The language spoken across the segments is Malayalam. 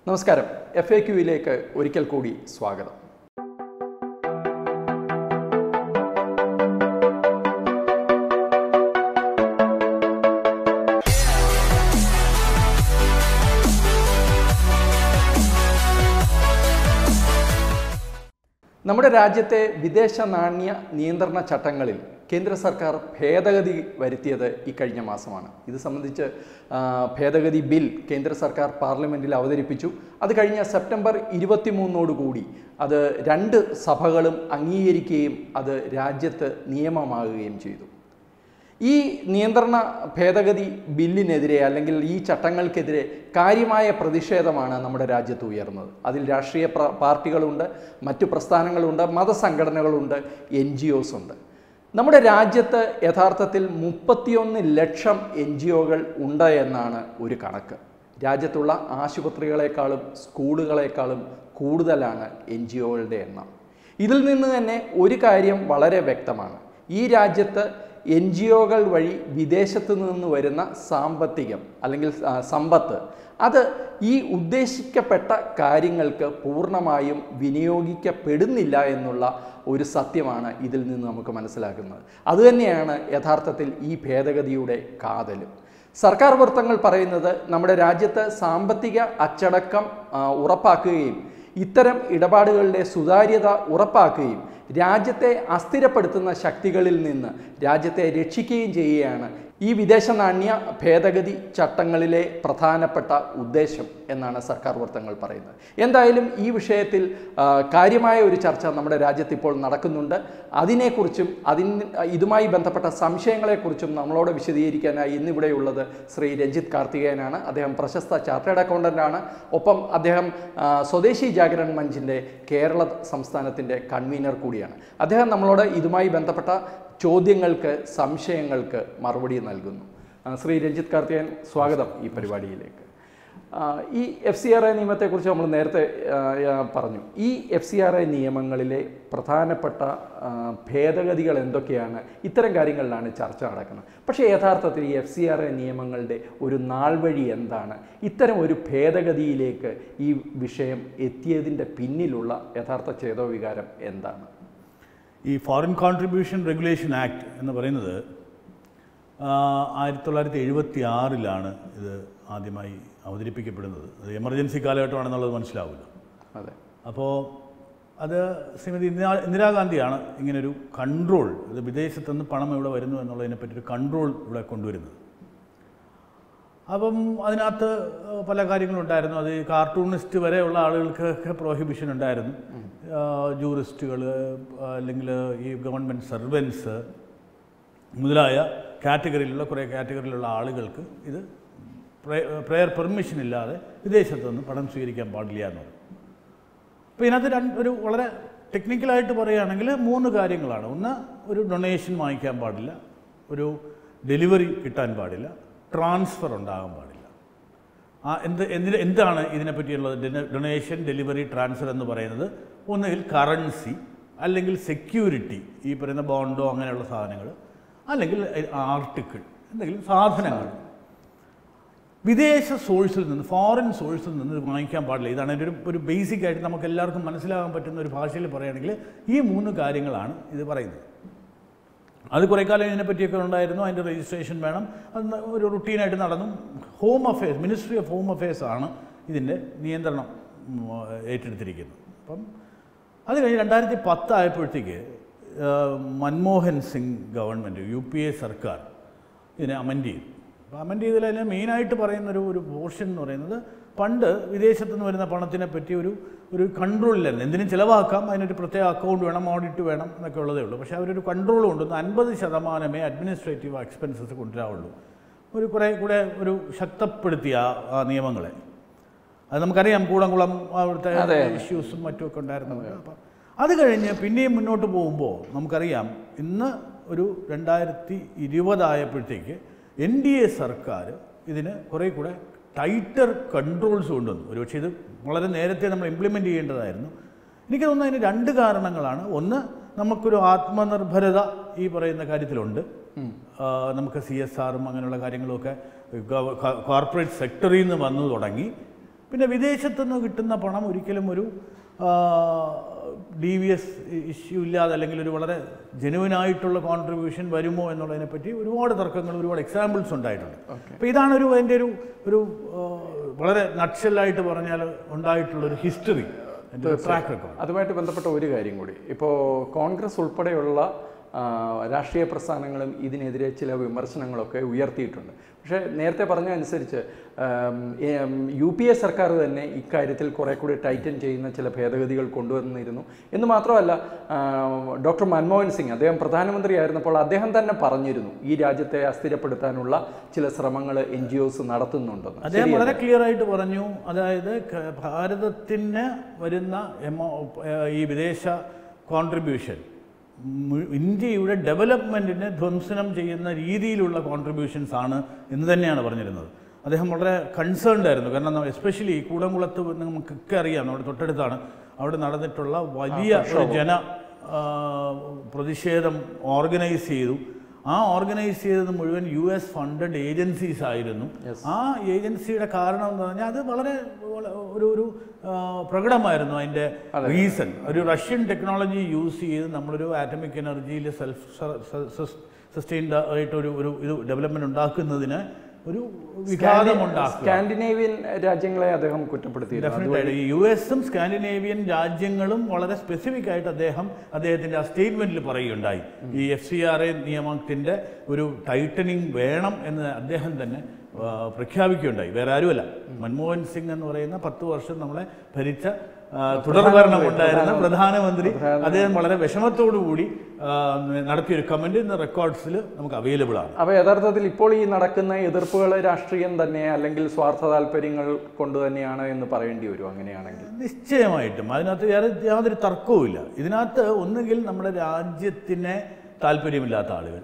നമസ്കാരം എഫ് എ ക്യുവിലേക്ക് ഒരിക്കൽ കൂടി സ്വാഗതം നമ്മുടെ രാജ്യത്തെ വിദേശ നാണ്യ നിയന്ത്രണ ചട്ടങ്ങളിൽ കേന്ദ്ര സർക്കാർ ഭേദഗതി വരുത്തിയത് ഇക്കഴിഞ്ഞ മാസമാണ് ഇത് സംബന്ധിച്ച് ആ, ഭേദഗതി ബിൽ കേന്ദ്ര സർക്കാർ പാർലമെൻറ്റിൽ അവതരിപ്പിച്ചു അത് കഴിഞ്ഞ സെപ്റ്റംബർ ഇരുപത്തിമൂന്നോടുകൂടി അത് രണ്ട് സഭകളും അംഗീകരിക്കുകയും അത് രാജ്യത്ത് നിയമമാകുകയും ചെയ്തു ഈ നിയന്ത്രണ ഭേദഗതി ബില്ലിനെതിരെ അല്ലെങ്കിൽ ഈ ചട്ടങ്ങൾക്കെതിരെ കാര്യമായ പ്രതിഷേധമാണ് നമ്മുടെ രാജ്യത്ത് ഉയർന്നത് അതിൽ രാഷ്ട്രീയ പ്ര- പാർട്ടികളുണ്ട് മറ്റു പ്രസ്ഥാനങ്ങളുണ്ട് മതസംഘടനകളുണ്ട് എൻ ജി ഒസ് ഉണ്ട് നമ്മുടെ രാജ്യത്ത് യഥാർത്ഥത്തിൽ മുപ്പത്തിയൊന്ന് ലക്ഷം എൻ ജി ഒകൾ ഉണ്ട് എന്നാണ് ഒരു കണക്ക് രാജ്യത്തുള്ള ആശുപത്രികളെക്കാളും സ്കൂളുകളെക്കാളും കൂടുതലാണ് എൻ ജി ഒകളുടെ എണ്ണം ഇതിൽ നിന്ന് തന്നെ ഒരു കാര്യം വളരെ വ്യക്തമാണ് ഈ രാജ്യത്ത് എൻ ജി ഒകൾ വഴി വിദേശത്ത് നിന്ന് വരുന്ന സാമ്പത്തികം അല്ലെങ്കിൽ ആ, സമ്പത്ത് അത് ഈ ഉദ്ദേശിക്കപ്പെട്ട കാര്യങ്ങൾക്ക് പൂർണ്ണമായും വിനിയോഗിക്കപ്പെടുന്നില്ല എന്നുള്ള ഒരു സത്യമാണ് ഇതിൽ നിന്ന് നമുക്ക് മനസ്സിലാക്കുന്നത് അതുതന്നെയാണ് യഥാർത്ഥത്തിൽ ഈ ഭേദഗതിയുടെ കാതലും സർക്കാർ വൃത്തങ്ങൾ പറയുന്നത് നമ്മുടെ രാജ്യത്ത് സാമ്പത്തിക അച്ചടക്കം ആ, ഉറപ്പാക്കുകയും ഇത്തരം ഇടപാടുകളുടെ സുതാര്യത ഉറപ്പാക്കുകയും രാജ്യത്തെ അസ്ഥിരപ്പെടുത്തുന്ന ശക്തികളിൽ നിന്ന് രാജ്യത്തെ രക്ഷിക്കുകയും ചെയ്യുകയാണ് ഈ വിദേശ നാണ്യ ഭേദഗതി ചട്ടങ്ങളിലെ പ്രധാനപ്പെട്ട ഉദ്ദേശം എന്നാണ് സർക്കാർ വൃത്തങ്ങൾ പറയുന്നത് എന്തായാലും ഈ വിഷയത്തിൽ ആ, കാര്യമായ ഒരു ചർച്ച നമ്മുടെ രാജ്യത്ത് ഇപ്പോൾ നടക്കുന്നുണ്ട് അതിനെക്കുറിച്ചും അതിന് ഇതുമായി ബന്ധപ്പെട്ട സംശയങ്ങളെക്കുറിച്ചും നമ്മളോട് വിശദീകരിക്കാനായി ഇന്നിവിടെയുള്ളത് ശ്രീ രഞ്ജിത്ത് കാർത്തികേയനാണ് അദ്ദേഹം പ്രശസ്ത ചാർട്ടേഡ് അക്കൗണ്ടൻ്റാണ് ഒപ്പം അദ്ദേഹം ആ, സ്വദേശി ജാഗരൺ മഞ്ചിൻ്റെ കേരള സംസ്ഥാനത്തിൻ്റെ കൺവീനർ കൂടിയാണ് അദ്ദേഹം നമ്മളോട് ഇതുമായി ബന്ധപ്പെട്ട ചോദ്യങ്ങൾക്ക് സംശയങ്ങൾക്ക് മറുപടി നൽകുന്നു ആ, ശ്രീ രഞ്ജിത്ത് കാർത്തികേയൻ സ്വാഗതം ഈ പരിപാടിയിലേക്ക് ആ, ഈ എഫ് സി ആർ ഐ നിയമത്തെക്കുറിച്ച് നമ്മൾ നേരത്തെ ആ, ആ, പറഞ്ഞു ഈ എഫ് സി ആർ ഐ നിയമങ്ങളിലെ പ്രധാനപ്പെട്ട ആ, ഭേദഗതികൾ എന്തൊക്കെയാണ് ഇത്തരം കാര്യങ്ങളിലാണ് ചർച്ച നടക്കുന്നത് പക്ഷേ യഥാർത്ഥത്തിൽ ഈ എഫ് സി ആർ ഐ നിയമങ്ങളുടെ ഒരു നാൾവഴി എന്താണ് ഇത്തരം ഒരു ഭേദഗതിയിലേക്ക് ഈ വിഷയം എത്തിയതിൻ്റെ പിന്നിലുള്ള യഥാർത്ഥ ചേതോവികാരം എന്താണ് ഈ ഫോറിൻ കോൺട്രിബ്യൂഷൻ റെഗുലേഷൻ ആക്ട് എന്ന് പറയുന്നത് ആ, ആയിരത്തി തൊള്ളായിരത്തി എഴുപത്തി ആറിലാണ് ഇത് ആദ്യമായി അവതരിപ്പിക്കപ്പെടുന്നത് അത് എമർജൻസി കാലഘട്ടമാണെന്നുള്ളത് മനസ്സിലാവില്ല അതെ അപ്പോൾ അത് ശ്രീമതി ഇന്ദിരാ ഇന്ദിരാഗാന്ധിയാണ് ഇങ്ങനൊരു കൺട്രോൾ ഇത് വിദേശത്തു നിന്ന് പണം ഇവിടെ വരുന്നു എന്നുള്ളതിനെ പറ്റി ഒരു കൺട്രോൾ ഇവിടെ കൊണ്ടുവരുന്നത് അപ്പം അതിനകത്ത് പല കാര്യങ്ങളുണ്ടായിരുന്നു അത് കാർട്ടൂണിസ്റ്റ് വരെയുള്ള ആളുകൾക്കൊക്കെ പ്രോഹിബിഷൻ ഉണ്ടായിരുന്നു ജൂറിസ്റ്റുകൾ അല്ലെങ്കിൽ ഈ ഗവൺമെൻറ് സർവൻസ് മുതലായ കാറ്റഗറിയിലുള്ള കുറേ കാറ്റഗറിയിലുള്ള ആളുകൾക്ക് ഇത് പ്രയർ പെർമിഷൻ ഇല്ലാതെ വിദേശത്ത് നിന്ന് പണം സ്വീകരിക്കാൻ പാടില്ല എന്ന് പറഞ്ഞു അപ്പോൾ ഇതിനകത്ത് രണ്ട് ഒരു വളരെ ടെക്നിക്കലായിട്ട് പറയുകയാണെങ്കിൽ മൂന്ന് കാര്യങ്ങളാണ് ഒന്ന് ഒരു ഡൊണേഷൻ വാങ്ങിക്കാൻ പാടില്ല ഒരു ഡെലിവറി കിട്ടാൻ പാടില്ല ട്രാൻസ്ഫർ ഉണ്ടാകാൻ പാടില്ല ആ എന്ത് എന്തിന് എന്താണ് ഇതിനെപ്പറ്റിയുള്ളത് ഡൊണേഷൻ ഡെലിവറി ട്രാൻസ്ഫർ എന്ന് പറയുന്നത് ഒന്നുകിൽ കറൻസി അല്ലെങ്കിൽ സെക്യൂരിറ്റി ഈ പറയുന്ന ബോണ്ടോ അങ്ങനെയുള്ള സാധനങ്ങൾ അല്ലെങ്കിൽ ആർട്ടിക്കിൾ എന്തെങ്കിലും സാധനങ്ങൾ വിദേശ സോഴ്സിൽ നിന്ന് ഫോറിൻ സോഴ്സിൽ നിന്ന് ഇത് വാങ്ങിക്കാൻ പാടില്ല ഇതാണ് എൻ്റെ ഒരു ഒരു ബേസിക് ആയിട്ട് നമുക്ക് എല്ലാവർക്കും മനസ്സിലാകാൻ പറ്റുന്ന ഒരു ഭാഷയിൽ പറയുകയാണെങ്കിൽ ഈ മൂന്ന് കാര്യങ്ങളാണ് ഇത് പറയുന്നത് അത് കുറേ കാലം ഇതിനെപ്പറ്റിയൊക്കെ ഉണ്ടായിരുന്നു അതിൻ്റെ രജിസ്ട്രേഷൻ വേണം അത് ന- ഒരു റുട്ടീനായിട്ട് നടന്നു home affairs ministry of home affairs ആണ് ഇതിൻ്റെ നിയന്ത്രണം ഉം, ഏറ്റെടുത്തിരിക്കുന്നത് അപ്പം അത് കഴിഞ്ഞ് രണ്ടായിരത്തി പത്ത് ആയപ്പോഴത്തേക്ക് ആ, Manmohan Singh government U P A സർക്കാർ ഇതിനെ അമെൻഡ് ചെയ്തു അപ്പോൾ അമെൻഡ് ചെയ്തതിൽ അതിന് മെയിനായിട്ട് പറയുന്നൊരു ഒരു പോർഷൻ എന്ന് പറയുന്നത് പണ്ട് വിദേശത്തു നിന്ന് വരുന്ന പണത്തിനെ പറ്റി ഒരു ഒരു കൺട്രോളിലായിരുന്നു എന്തിനും ചിലവാക്കാം അതിനൊരു പ്രത്യേക അക്കൗണ്ട് വേണം ഓഡിറ്റ് വേണം എന്നൊക്കെ ഉള്ളതേ ഉള്ളൂ പക്ഷേ അവരൊരു കൺട്രോൾ കൊണ്ടുവന്ന് അൻപത് ശതമാനമേ അഡ്മിനിസ്ട്രേറ്റീവ് എക്സ്പെൻസസ് കൊണ്ടുവരാവുള്ളൂ ഒരു കുറേ കൂടെ ഒരു ശക്തപ്പെടുത്തിയ ആ- ആ നിയമങ്ങളെ അത് നമുക്കറിയാം കൂടംകുളം അവിടുത്തെ അതെ. ഇഷ്യൂസും മറ്റുമൊക്കെ ഉണ്ടായിരുന്നു അപ്പം അത് കഴിഞ്ഞ് പിന്നെയും മുന്നോട്ട് പോകുമ്പോൾ നമുക്കറിയാം ഇന്ന് ഒരു രണ്ടായിരത്തി ഇരുപതായപ്പോഴത്തേക്ക് എൻ ഡി എ സർക്കാർ ഇതിന് കുറേ കൂടെ ടൈറ്റർ കൺട്രോൾസ് കൊണ്ടുവന്നു ഒരുപക്ഷെ ഇത് വളരെ നേരത്തെ നമ്മൾ ഇംപ്ലിമെൻ്റ് ചെയ്യേണ്ടതായിരുന്നു എനിക്ക് തോന്നുന്നു അതിന് രണ്ട് കാരണങ്ങളാണ് ഒന്ന് നമുക്കൊരു ആത്മനിർഭരത ഈ പറയുന്ന കാര്യത്തിലുണ്ട് ആ, നമുക്ക് സി എസ് ആറും അങ്ങനെയുള്ള കാര്യങ്ങളുമൊക്കെ കോർപ്പറേറ്റ് സെക്ടറിൽ നിന്ന് വന്നു തുടങ്ങി പിന്നെ വിദേശത്തു നിന്ന് കിട്ടുന്ന പണം ഒരിക്കലും ഒരു ഡി വി എസ് ഇഷ്യൂ ഇല്ലാതെ അല്ലെങ്കിൽ ഒരു വളരെ ജെനുവിനായിട്ടുള്ള കോൺട്രിബ്യൂഷൻ വരുമോ എന്നുള്ളതിനെപ്പറ്റി ഒരുപാട് തർക്കങ്ങൾ ഒരുപാട് എക്സാമ്പിൾസ് ഉണ്ടായിട്ടുണ്ട് അപ്പോൾ ഇതാണ് ഒരു അതിൻ്റെ ഒരു ഒരു ആ, വളരെ നട്സലായിട്ട് പറഞ്ഞാൽ ഉണ്ടായിട്ടുള്ള ഒരു ഹിസ്റ്ററി എൻ്റെ ട്രാക്ക് റെക്കോർഡ് അതുമായിട്ട് ബന്ധപ്പെട്ട ഒരു കാര്യം കൂടി ഇപ്പോൾ കോൺഗ്രസ് ഉൾപ്പെടെയുള്ള ആ, രാഷ്ട്രീയ പ്രസ്ഥാനങ്ങളും ഇതിനെതിരെ ചില വിമർശനങ്ങളൊക്കെ ഉയർത്തിയിട്ടുണ്ട് പക്ഷേ നേരത്തെ പറഞ്ഞ അനുസരിച്ച് ആം, ഏം, യു പി എ സർക്കാർ തന്നെ ഇക്കാര്യത്തിൽ കുറെ കൂടി ടൈറ്റൻ ചെയ്യുന്ന ചില ഭേദഗതികൾ കൊണ്ടുവന്നിരുന്നു എന്ന് മാത്രമല്ല ആ, ഡോക്ടർ മൻമോഹൻ സിംഗ് അദ്ദേഹം പ്രധാനമന്ത്രിയായിരുന്നപ്പോൾ അദ്ദേഹം തന്നെ പറഞ്ഞിരുന്നു ഈ രാജ്യത്തെ അസ്ഥിരപ്പെടുത്താനുള്ള ചില ശ്രമങ്ങൾ എൻ ജി ഒസ് നടത്തുന്നുണ്ടെന്ന് അദ്ദേഹം വളരെ ക്ലിയർ ആയിട്ട് പറഞ്ഞു അതായത് ക- ഭാരതത്തിന് വരുന്ന എമോ ഈ വിദേശ കോൺട്രിബ്യൂഷൻ മു- ഇന്ത്യയുടെ ഡെവലപ്മെൻറ്റിനെ ധ്വംസനം ചെയ്യുന്ന രീതിയിലുള്ള കോൺട്രിബ്യൂഷൻസ് ആണ് എന്ന് തന്നെയാണ് പറഞ്ഞിരുന്നത് അദ്ദേഹം വളരെ കൺസേൺഡ് ആയിരുന്നു കാരണം എസ്പെഷ്യലി കൂടംകുളത്ത് നമുക്കൊക്കെ അറിയാം നമ്മുടെ തൊട്ടടുത്താണ് അവിടെ നടന്നിട്ടുള്ള വലിയ ഒരു ജന ആ, പ്രതിഷേധം ഓർഗനൈസ് ചെയ്തു ആ ഓർഗനൈസ് ചെയ്തത് മുഴുവൻ യു എസ് ഫണ്ടഡ് ഏജൻസീസ് ആയിരുന്നു ആ ഏജൻസിയുടെ കാരണം എന്ന് പറഞ്ഞാൽ അത് വളരെ വള- ഒരു ഒരു ആ, പ്രകടമായിരുന്നു അതിൻ്റെ റീസൺ ഒരു റഷ്യൻ ടെക്നോളജി യൂസ് ചെയ്ത് നമ്മളൊരു ആറ്റമിക് എനർജിയിൽ സെൽഫ് സസ്റ്റെയിൻഡ് ആയിട്ടൊരു ഒരു ഇത് ഡെവലപ്മെൻറ്റ് ഉണ്ടാക്കുന്നതിന് ഒരു വിഘാതം ഉണ്ടാക്കുക സ്കാൻഡിനേവിയൻ രാജ്യങ്ങളെ അദ്ദേഹം കുറ്റപ്പെടുത്തിയിരുന്നു ഡെഫിനറ്റായിട്ട് ഈ യു എസും സ്കാൻഡിനേവിയൻ രാജ്യങ്ങളും വളരെ സ്പെസിഫിക് ആയിട്ട് അദ്ദേഹം അദ്ദേഹത്തിന്റെ ആ സ്റ്റേറ്റ്മെന്റിൽ പറയുകയുണ്ടായി ഈ എഫ് സി ആർ എ നിയമത്തിന്റെ ഒരു ടൈറ്റനിങ് വേണം എന്ന് അദ്ദേഹം തന്നെ ആ, പ്രഖ്യാപിക്കുകയുണ്ടായി വേറെ ആരുമല്ല മൻമോഹൻ സിംഗ് എന്ന് പറയുന്ന പത്ത് വർഷം നമ്മളെ ഭരിച്ച ആ, തുടർഭരണം ഉണ്ടായിരുന്ന പ്രധാനമന്ത്രി അദ്ദേഹം വളരെ വിഷമത്തോടു കൂടി ആ, നടത്തിയൊരു കമന്റ് ഇന്ന് റെക്കോർഡ്സിൽ നമുക്ക് അവൈലബിൾ ആണ് അപ്പോൾ യഥാർത്ഥത്തിൽ ഇപ്പോൾ ഈ നടക്കുന്ന എതിർപ്പുകൾ രാഷ്ട്രീയം തന്നെ അല്ലെങ്കിൽ സ്വാർത്ഥ താല്പര്യങ്ങൾ കൊണ്ട് തന്നെയാണ് എന്ന് പറയേണ്ടി വരും അങ്ങനെയാണെങ്കിൽ നിശ്ചയമായിട്ടും അതിനകത്ത് യാതൊരു യാതൊരു തർക്കവുമില്ല ഇതിനകത്ത് ഒന്നുകിൽ നമ്മുടെ രാജ്യത്തിന് താല്പര്യമില്ലാത്ത ആളുകൾ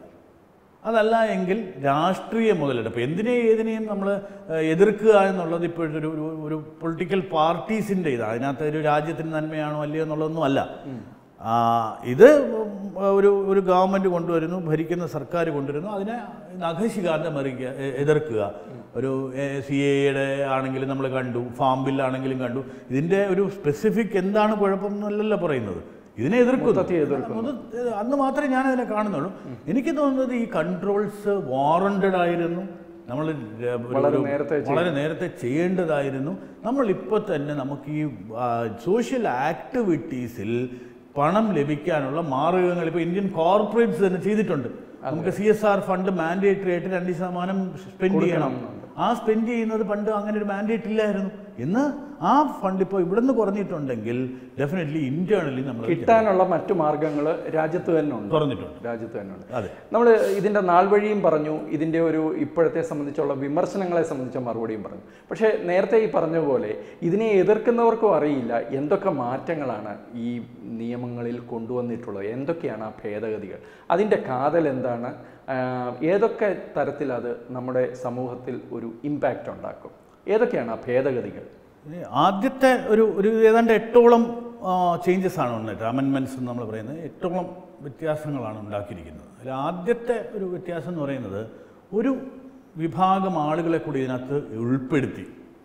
അതല്ല എങ്കിൽ രാഷ്ട്രീയ മുതലെടുപ്പ് എന്തിനെ ഏതിനെയും നമ്മൾ എതിർക്കുക എന്നുള്ളത് ഇപ്പോഴത്തെ ഒരു ഒരു- ഒരു പൊളിറ്റിക്കൽ പാർട്ടീസിൻ്റെ ഇതാണ് അതിനകത്ത് ഒരു രാജ്യത്തിന് നന്മയാണോ അല്ലയോ എന്നുള്ളതൊന്നും അല്ല ആ, ഇത് ഒരു ഒരു ഗവൺമെൻറ് കൊണ്ടുവരുന്നു ഭരിക്കുന്ന സർക്കാർ കൊണ്ടുവരുന്നു അതിനെ നഖശികാന്തം എറിക്കുക എ- എതിർക്കുക ഒരു സി എയുടെ ആണെങ്കിലും നമ്മൾ കണ്ടു ഫാം ബില്ലാണെങ്കിലും കണ്ടു ഇതിൻ്റെ ഒരു സ്പെസിഫിക് എന്താണ് കുഴപ്പം എന്നല്ലല്ലോ പറയുന്നത് ഇതിനെ എതിർക്കുന്നു അത് അന്ന് മാത്രമേ ഞാൻ അതിനെ കാണുന്നുള്ളൂ എനിക്ക് തോന്നുന്നത് ഈ കൺട്രോൾസ് വാറണ്ടഡ് ആയിരുന്നു നമ്മൾ വളരെ നേരത്തെ വളരെ നേരത്തെ ചെയ്യേണ്ടതായിരുന്നു നമ്മൾ ഇപ്പോൾ തന്നെ നമുക്ക് ഈ സോഷ്യൽ ആക്ടിവിറ്റീസിൽ പണം ലഭിക്കാനുള്ള മാർഗങ്ങൾ ഇപ്പോൾ ഇന്ത്യൻ കോർപ്പറേറ്റ്സ് തന്നെ ചെയ്തിട്ടുണ്ട് നമുക്ക് C S R fund mandatory ആയിട്ട് രണ്ട് ശതമാനം സ്പെൻഡ് ചെയ്യണം ആ സ്പെൻഡ് ചെയ്യുന്നത് പണ്ട് അങ്ങനെ ഒരു മാൻഡേറ്റ് ഇല്ലായിരുന്നു ഇന്ന് ആ ഫണ്ട് ഇപ്പോൾ ഇവിടുന്ന് കുറഞ്ഞിട്ടുണ്ടെങ്കിൽ ഡെഫിനറ്റ്ലി ഇന്റേണലി നമ്മൾ കിട്ടാനുള്ള മറ്റു മാർഗങ്ങൾ രാജ്യത്ത് തന്നെ ഉണ്ട് തുറന്നിട്ടുണ്ട് രാജ്യത്ത് തന്നെ ഉണ്ട് അതെ നമ്മൾ ഇതിൻ്റെ നാൾ വഴിയും പറഞ്ഞു ഇതിൻ്റെ ഒരു ഇപ്പോഴത്തെ സംബന്ധിച്ചുള്ള വിമർശനങ്ങളെ സംബന്ധിച്ച മറുപടിയും പറഞ്ഞു പക്ഷേ നേരത്തെ ഈ പറഞ്ഞ പോലെ ഇതിനെ എതിർക്കുന്നവർക്കും അറിയില്ല എന്തൊക്കെ മാറ്റങ്ങളാണ് ഈ നിയമങ്ങളിൽ കൊണ്ടുവന്നിട്ടുള്ളത് എന്തൊക്കെയാണ് ആ ഭേദഗതികൾ അതിൻ്റെ കാതൽ എന്താണ് ആഹ് ഏതൊക്കെ തരത്തിൽ അത് നമ്മുടെ സമൂഹത്തിൽ ഒരു ഇമ്പാക്റ്റ് ഉണ്ടാക്കും ഏതൊക്കെയാണ് ആ ഭേദഗതികൾ ഇനി ആദ്യത്തെ ഒരു ഒരു ഏതാണ്ട് എട്ടോളം ചേഞ്ചസ് ആണ് വന്നിട്ട് അമെൻമെൻറ്റ്സ് എന്ന് നമ്മൾ പറയുന്നത് എട്ടോളം വ്യത്യാസങ്ങളാണ് ഉണ്ടാക്കിയിരിക്കുന്നത് അതിൽ ആദ്യത്തെ ഒരു വ്യത്യാസം എന്ന് പറയുന്നത് ഒരു വിഭാഗം ആളുകളെ കൂടി ഇതിനകത്ത് ഉൾപ്പെടുത്തി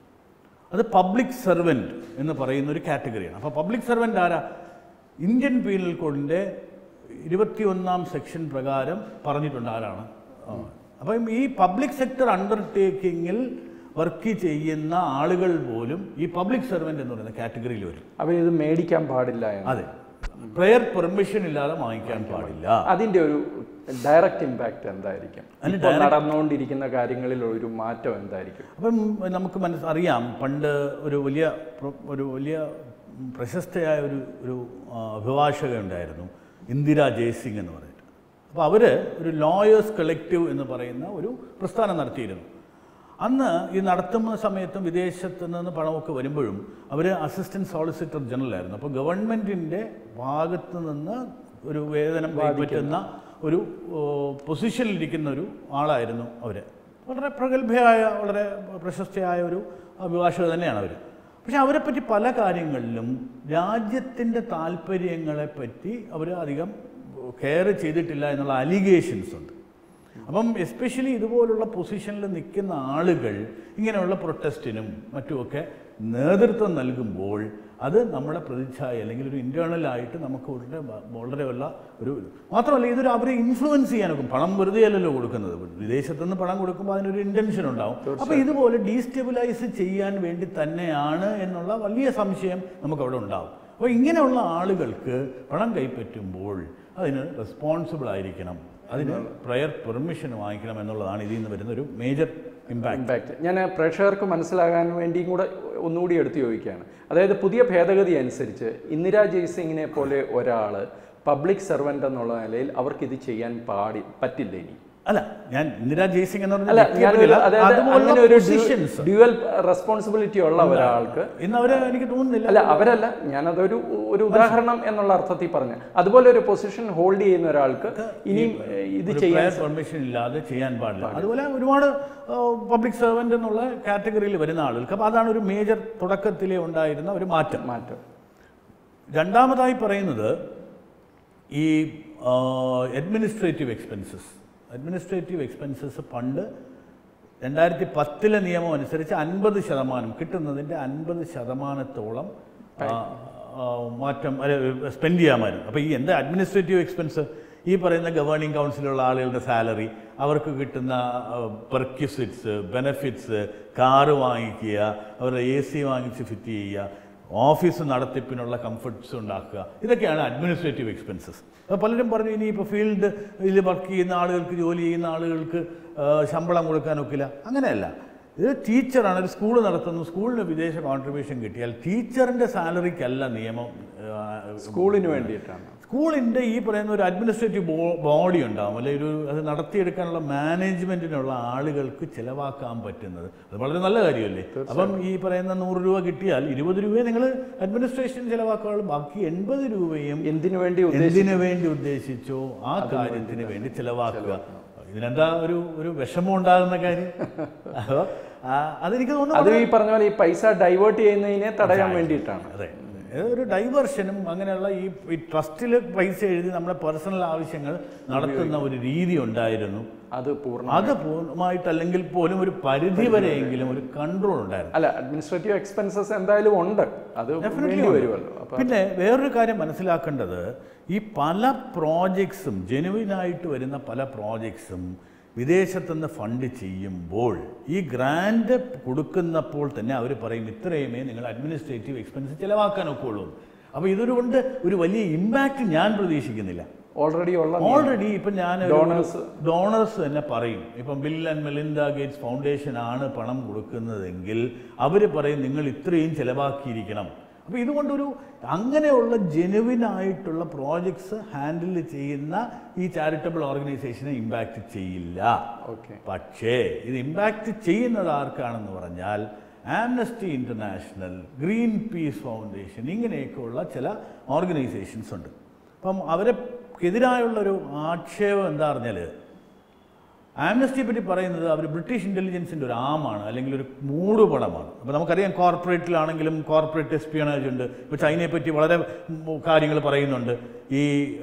അത് പബ്ലിക് സെർവൻറ്റ് എന്ന് പറയുന്ന ഒരു കാറ്റഗറിയാണ് അപ്പോൾ പബ്ലിക് സെർവൻറ്റ് ആരാ ഇന്ത്യൻ പീനൽ കോഡിൻ്റെ ഇരുപത്തിയൊന്നാം സെക്ഷൻ പ്രകാരം പറഞ്ഞിട്ടുണ്ട് ആരാണ് ആ. അപ്പം ഈ പബ്ലിക് സെക്ടർ അണ്ടർടേക്കിങ്ങിൽ വർക്ക് ചെയ്യുന്ന ആളുകൾ പോലും ഈ പബ്ലിക് സെർവൻറ്റ് എന്ന് പറയുന്ന കാറ്റഗറിയിൽ വരും അവരിത് മേടിക്കാൻ പാടില്ല എന്ന് അതെ പ്രയർ പെർമിഷൻ ഇല്ലാതെ വാങ്ങിക്കാൻ പാടില്ല അതിൻ്റെ ഒരു ഡയറക്റ്റ് ഇമ്പാക്റ്റ് എന്തായിരിക്കും ഇപ്പോൾ നടന്നുകൊണ്ടിരിക്കുന്ന കാര്യങ്ങളിൽ ഒരു മാറ്റം എന്തായിരിക്കും അപ്പം നമുക്ക് മനസ്സ് അറിയാം പണ്ട് ഒരു വലിയ പ്ര- ഒരു വലിയ പ്രശസ്തയായ ഒരു ഒരു ആ, അഭിഭാഷക ഉണ്ടായിരുന്നു ഇന്ദിര ജയസിംഗ് എന്ന് പറഞ്ഞിട്ട് അപ്പോൾ അവർ ഒരു ലോയേഴ്സ് കളക്റ്റീവ് എന്ന് പറയുന്ന ഒരു പ്രസ്ഥാനം നടത്തിയിരുന്നു അന്ന് ഈ നടത്തുന്ന സമയത്തും വിദേശത്ത് നിന്ന് പണമൊക്കെ വരുമ്പോഴും അവർ അസിസ്റ്റൻറ്റ് സോളിസിറ്റർ ജനറൽ ആയിരുന്നു അപ്പോൾ ഗവൺമെൻറ്റിൻ്റെ ഭാഗത്ത് നിന്ന് ഒരു വേതനം കൈപ്പറ്റുന്ന ഒരു ഓ, പൊസിഷനിലിരിക്കുന്ന ഒരു ആളായിരുന്നു അവർ വളരെ പ്രഗത്ഭയായ വളരെ പ്രശസ്തയായ ഒരു അഭിഭാഷക തന്നെയാണ് അവർ പക്ഷെ അവരെപ്പറ്റി പല കാര്യങ്ങളിലും രാജ്യത്തിൻ്റെ താല്പര്യങ്ങളെപ്പറ്റി അവർ അധികം കെയർ ചെയ്തിട്ടില്ല എന്നുള്ള അലിഗേഷൻസ് ഉണ്ട് അപ്പം എസ്പെഷ്യലി ഇതുപോലുള്ള പൊസിഷനിൽ നിൽക്കുന്ന ആളുകൾ ഇങ്ങനെയുള്ള പ്രൊട്ടസ്റ്റിനും മറ്റുമൊക്കെ നേതൃത്വം നൽകുമ്പോൾ അത് നമ്മുടെ പ്രതിച്ഛായ അല്ലെങ്കിൽ ഒരു ഇൻറ്റേർണലായിട്ട് നമുക്ക് വളരെ വ- വളരെ ഉള്ള ഒരു മാത്രമല്ല ഇതൊരു അവരെ ഇൻഫ്ലുവൻസ് ചെയ്യാനൊക്കെ പണം വെറുതെ അല്ലല്ലോ കൊടുക്കുന്നത് വിദേശത്തു നിന്ന് പണം കൊടുക്കുമ്പോൾ അതിനൊരു ഇൻറ്റൻഷൻ ഉണ്ടാവും അപ്പോൾ ഇതുപോലെ ഡീസ്റ്റെബിലൈസ് ചെയ്യാൻ വേണ്ടി തന്നെയാണ് എന്നുള്ള വലിയ സംശയം നമുക്കവിടെ ഉണ്ടാവും അപ്പോൾ ഇങ്ങനെയുള്ള ആളുകൾക്ക് പണം കൈപ്പറ്റുമ്പോൾ അതിന് റെസ്പോൺസിബിൾ ആയിരിക്കണം അതിന് പ്രയർ പെർമിഷൻ വാങ്ങിക്കണം എന്നുള്ളതാണ് ഇതിൽ നിന്ന് വരുന്ന ഒരു മേജർ ഇമ്പാക്ട് ഇമ്പാക്റ്റ് ഞാൻ പ്രേക്ഷകർക്ക് മനസ്സിലാകാൻ വേണ്ടിയും കൂടെ ഒന്നുകൂടി എടുത്തു ചോദിക്കുകയാണ് അതായത് പുതിയ ഭേദഗതി അനുസരിച്ച് ഇന്ദിരാ ജയ്സിങ്ങിനെ പോലെ ഒരാൾ പബ്ലിക് സെർവൻ്റ് എന്നുള്ള നിലയിൽ അവർക്ക് ഇത് ചെയ്യാൻ പാടി പറ്റില്ല ഇനി അല്ല ഞാൻ ഇന്ദിരാ ജയ്സിംഗ് എന്ന് പറഞ്ഞ അല്ല വ്യക്തിയെ ഞാനൊരു പറ്റിയല്ല. അതായത് അതുപോലുള്ള അങ്ങനെ ഒരു positions. ഡ്യുവൽ റെസ്പോൺസിബിലിറ്റി ഉള്ള ഒരാൾക്ക് ഇന്ന് അവര് എനിക്ക് തോന്നുന്നില്ല അല്ല അവരല്ല ഞാനതൊരു ഒരു ഉദാഹരണം എന്നുള്ള അർത്ഥത്തിൽ പറഞ്ഞ അതുപോലെ ഒരു പൊസിഷൻ ഹോൾഡ് ചെയ്യുന്ന ഒരാൾക്ക് ഇനിയും ഏഹ്, ഇത് ഒരു ചെയ്യാൻ പ്രയർ പെർമിഷൻ ഇല്ലാതെ ചെയ്യാൻ പാടില്ല അതുപോലെ ഒരുപാട് പബ്ലിക് സർവന്റ് എന്നുള്ള കാറ്റഗറിയിൽ വരുന്ന ആളുകൾക്ക് അപ്പോൾ അതാണ് ഒരു മേജർ തുടക്കത്തിലേ ഉണ്ടായിരുന്ന ഒരു മാറ്റം മാറ്റം രണ്ടാമതായി പറയുന്നത് ഈ അഡ്മിനിസ്ട്രേറ്റീവ് എക്സ്പെൻസസ് അഡ്മിനിസ്ട്രേറ്റീവ് എക്സ്പെൻസസ് പണ്ട് രണ്ടായിരത്തി പത്തിലെ നിയമം അനുസരിച്ച് അൻപത് ശതമാനം കിട്ടുന്നതിൻ്റെ അൻപത് ശതമാനത്തോളം ആ, ആ, മാറ്റം സ്പെൻഡ് ചെയ്യാമായിരുന്നു അപ്പോൾ ഈ എന്താ അഡ്മിനിസ്ട്രേറ്റീവ് എക്സ്പെൻസ് ഈ പറയുന്ന ഗവേണിംഗ് കൗൺസിലുള്ള ആളുകളുടെ സാലറി അവർക്ക് കിട്ടുന്ന പെർക്യൂസിറ്റ്സ് ബെനഫിറ്റ്സ് കാറ് വാങ്ങിക്കുക അവരുടെ എ സി വാങ്ങിച്ച് ഫിറ്റ് ചെയ്യുക ഓഫീസ് നടത്തിപ്പിനുള്ള കംഫർട്ട്സ് ഉണ്ടാക്കുക ഇതൊക്കെയാണ് അഡ്മിനിസ്ട്രേറ്റീവ് എക്സ്പെൻസസ് അപ്പോൾ പലരും പറഞ്ഞു ഇനി ഇപ്പോൾ ഫീൽഡ് ഇതിൽ വർക്ക് ചെയ്യുന്ന ആളുകൾക്ക് ജോലി ചെയ്യുന്ന ആളുകൾക്ക് ആ, ശമ്പളം കൊടുക്കാനൊക്കില്ല അങ്ങനെയല്ല ഇത് ടീച്ചറാണ് ഒരു സ്കൂൾ നടത്തുന്നു സ്കൂളിന് വിദേശ കോൺട്രിബ്യൂഷൻ കിട്ടിയാൽ ടീച്ചറിൻ്റെ സാലറിക്കല്ല നിയമം ആ, സ്കൂളിന് വേണ്ടിയിട്ടാണ് സ്കൂളിൻ്റെ ഈ പറയുന്ന ഒരു അഡ്മിനിസ്ട്രേറ്റീവ് ബോഡി ഉണ്ടാവും അല്ലെങ്കിൽ ഒരു അത് നടത്തിയെടുക്കാനുള്ള മാനേജ്മെൻറ്റിനുള്ള ആളുകൾക്ക് ചിലവാക്കാൻ പറ്റുന്നത് അത് വളരെ നല്ല കാര്യമല്ലേ അപ്പം ഈ പറയുന്ന നൂറ് രൂപ കിട്ടിയാൽ ഇരുപത് രൂപയെ നിങ്ങൾ അഡ്മിനിസ്ട്രേഷൻ ചിലവാക്കാവുള്ളൂ ബാക്കി എൺപത് രൂപയും എന്തിനു വേണ്ടി ഉദ്ദേശിച്ചു എന്തിനു വേണ്ടി ഉദ്ദേശിച്ചോ ആ കാര്യത്തിന് വേണ്ടി ചിലവാക്കുക ഇതിനെന്താ ഒരു ഒരു വിഷമം ഉണ്ടാകുന്ന കാര്യം അപ്പോൾ അതെനിക്ക് തോന്നുന്നു അത് ഈ പറഞ്ഞ പോലെ ഈ പൈസ ഡൈവേർട്ട് ചെയ്യുന്നതിനെ തടയാൻ വേണ്ടിയിട്ടാണ് അതെ ഇത് ഒരു ഡൈവേർഷനും അങ്ങനെയുള്ള ഈ ഈ ട്രസ്റ്റിൽ പൈസ എഴുതി നമ്മുടെ പേഴ്സണൽ ആവശ്യങ്ങൾ നടത്തുന്ന ഒരു രീതി ഉണ്ടായിരുന്നു അത് പൂർണ്ണ അത് പൂർണ്ണമായിട്ടല്ലെങ്കിൽ പോലും ഒരു പരിധി വരെയെങ്കിലും ഒരു കൺട്രോൾ ഉണ്ടായിരുന്നു അല്ല അഡ്മിനിസ്ട്രേറ്റീവ് എക്സ്പെൻസസ് എന്തായാലും ഉണ്ട് അത് വേണ്ടി വരുമല്ലോ അപ്പൊ പിന്നെ വേറൊരു കാര്യം മനസ്സിലാക്കേണ്ടത് ഈ പല പ്രോജക്ട്സും ജെനുവിനായിട്ട് വരുന്ന പല പ്രോജക്ട്സും വിദേശത്തുനിന്ന് ഫണ്ട് ചെയ്യുമ്പോൾ ഈ ഗ്രാൻഡ് കൊടുക്കുന്നപ്പോൾ തന്നെ അവർ പറയും ഇത്രയുമേ നിങ്ങൾ അഡ്മിനിസ്ട്രേറ്റീവ് എക്സ്പെൻസ് ചിലവാക്കാൻ ഒക്കുള്ളൂ അപ്പോൾ ഇതുകൊണ്ട് ഒരു വലിയ ഇമ്പാക്റ്റ് ഞാൻ പ്രതീക്ഷിക്കുന്നില്ല ഓൾറെഡി ഉള്ള ഓൾറെഡി ഇപ്പം ഞാൻ Donors. ഡോണേഴ്സ് തന്നെ പറയും ഇപ്പം Bill and Melinda Gates foundation ആണ് പണം കൊടുക്കുന്നതെങ്കിൽ അവർ പറയും നിങ്ങൾ ഇത്രയും ചിലവാക്കിയിരിക്കണം അപ്പോൾ ഇതുകൊണ്ടൊരു അങ്ങനെയുള്ള ജെനുവിൻ ആയിട്ടുള്ള പ്രോജക്ട്സ് ഹാൻഡിൽ ചെയ്യുന്ന ഈ ചാരിറ്റബിൾ ഓർഗനൈസേഷനെ ഇമ്പാക്റ്റ് ചെയ്യില്ല ഓക്കെ പക്ഷേ ഇത് ഇമ്പാക്റ്റ് ചെയ്യുന്നത് ആർക്കാണെന്ന് പറഞ്ഞാൽ Amnesty International Greenpeace foundation ഇങ്ങനെയൊക്കെയുള്ള ചില ഓർഗനൈസേഷൻസ് ഉണ്ട് അപ്പം അവരെക്കെതിരായുള്ളൊരു ആക്ഷേപം എന്താ പറഞ്ഞാൽ ആംനസ്റ്റിയെ പറ്റി പറയുന്നത് അവർ ബ്രിട്ടീഷ് ഇൻ്റലിജൻസിൻ്റെ ഒരു ആമാണ് അല്ലെങ്കിൽ ഒരു മൂടുപടമാണ് അപ്പോൾ നമുക്കറിയാം കോർപ്പറേറ്റിലാണെങ്കിലും കോർപ്പറേറ്റ് എസ്പിയണേജ് ഉണ്ട് ഇപ്പോൾ ചൈനയെ പറ്റി വളരെ കാര്യങ്ങൾ പറയുന്നുണ്ട് ഈ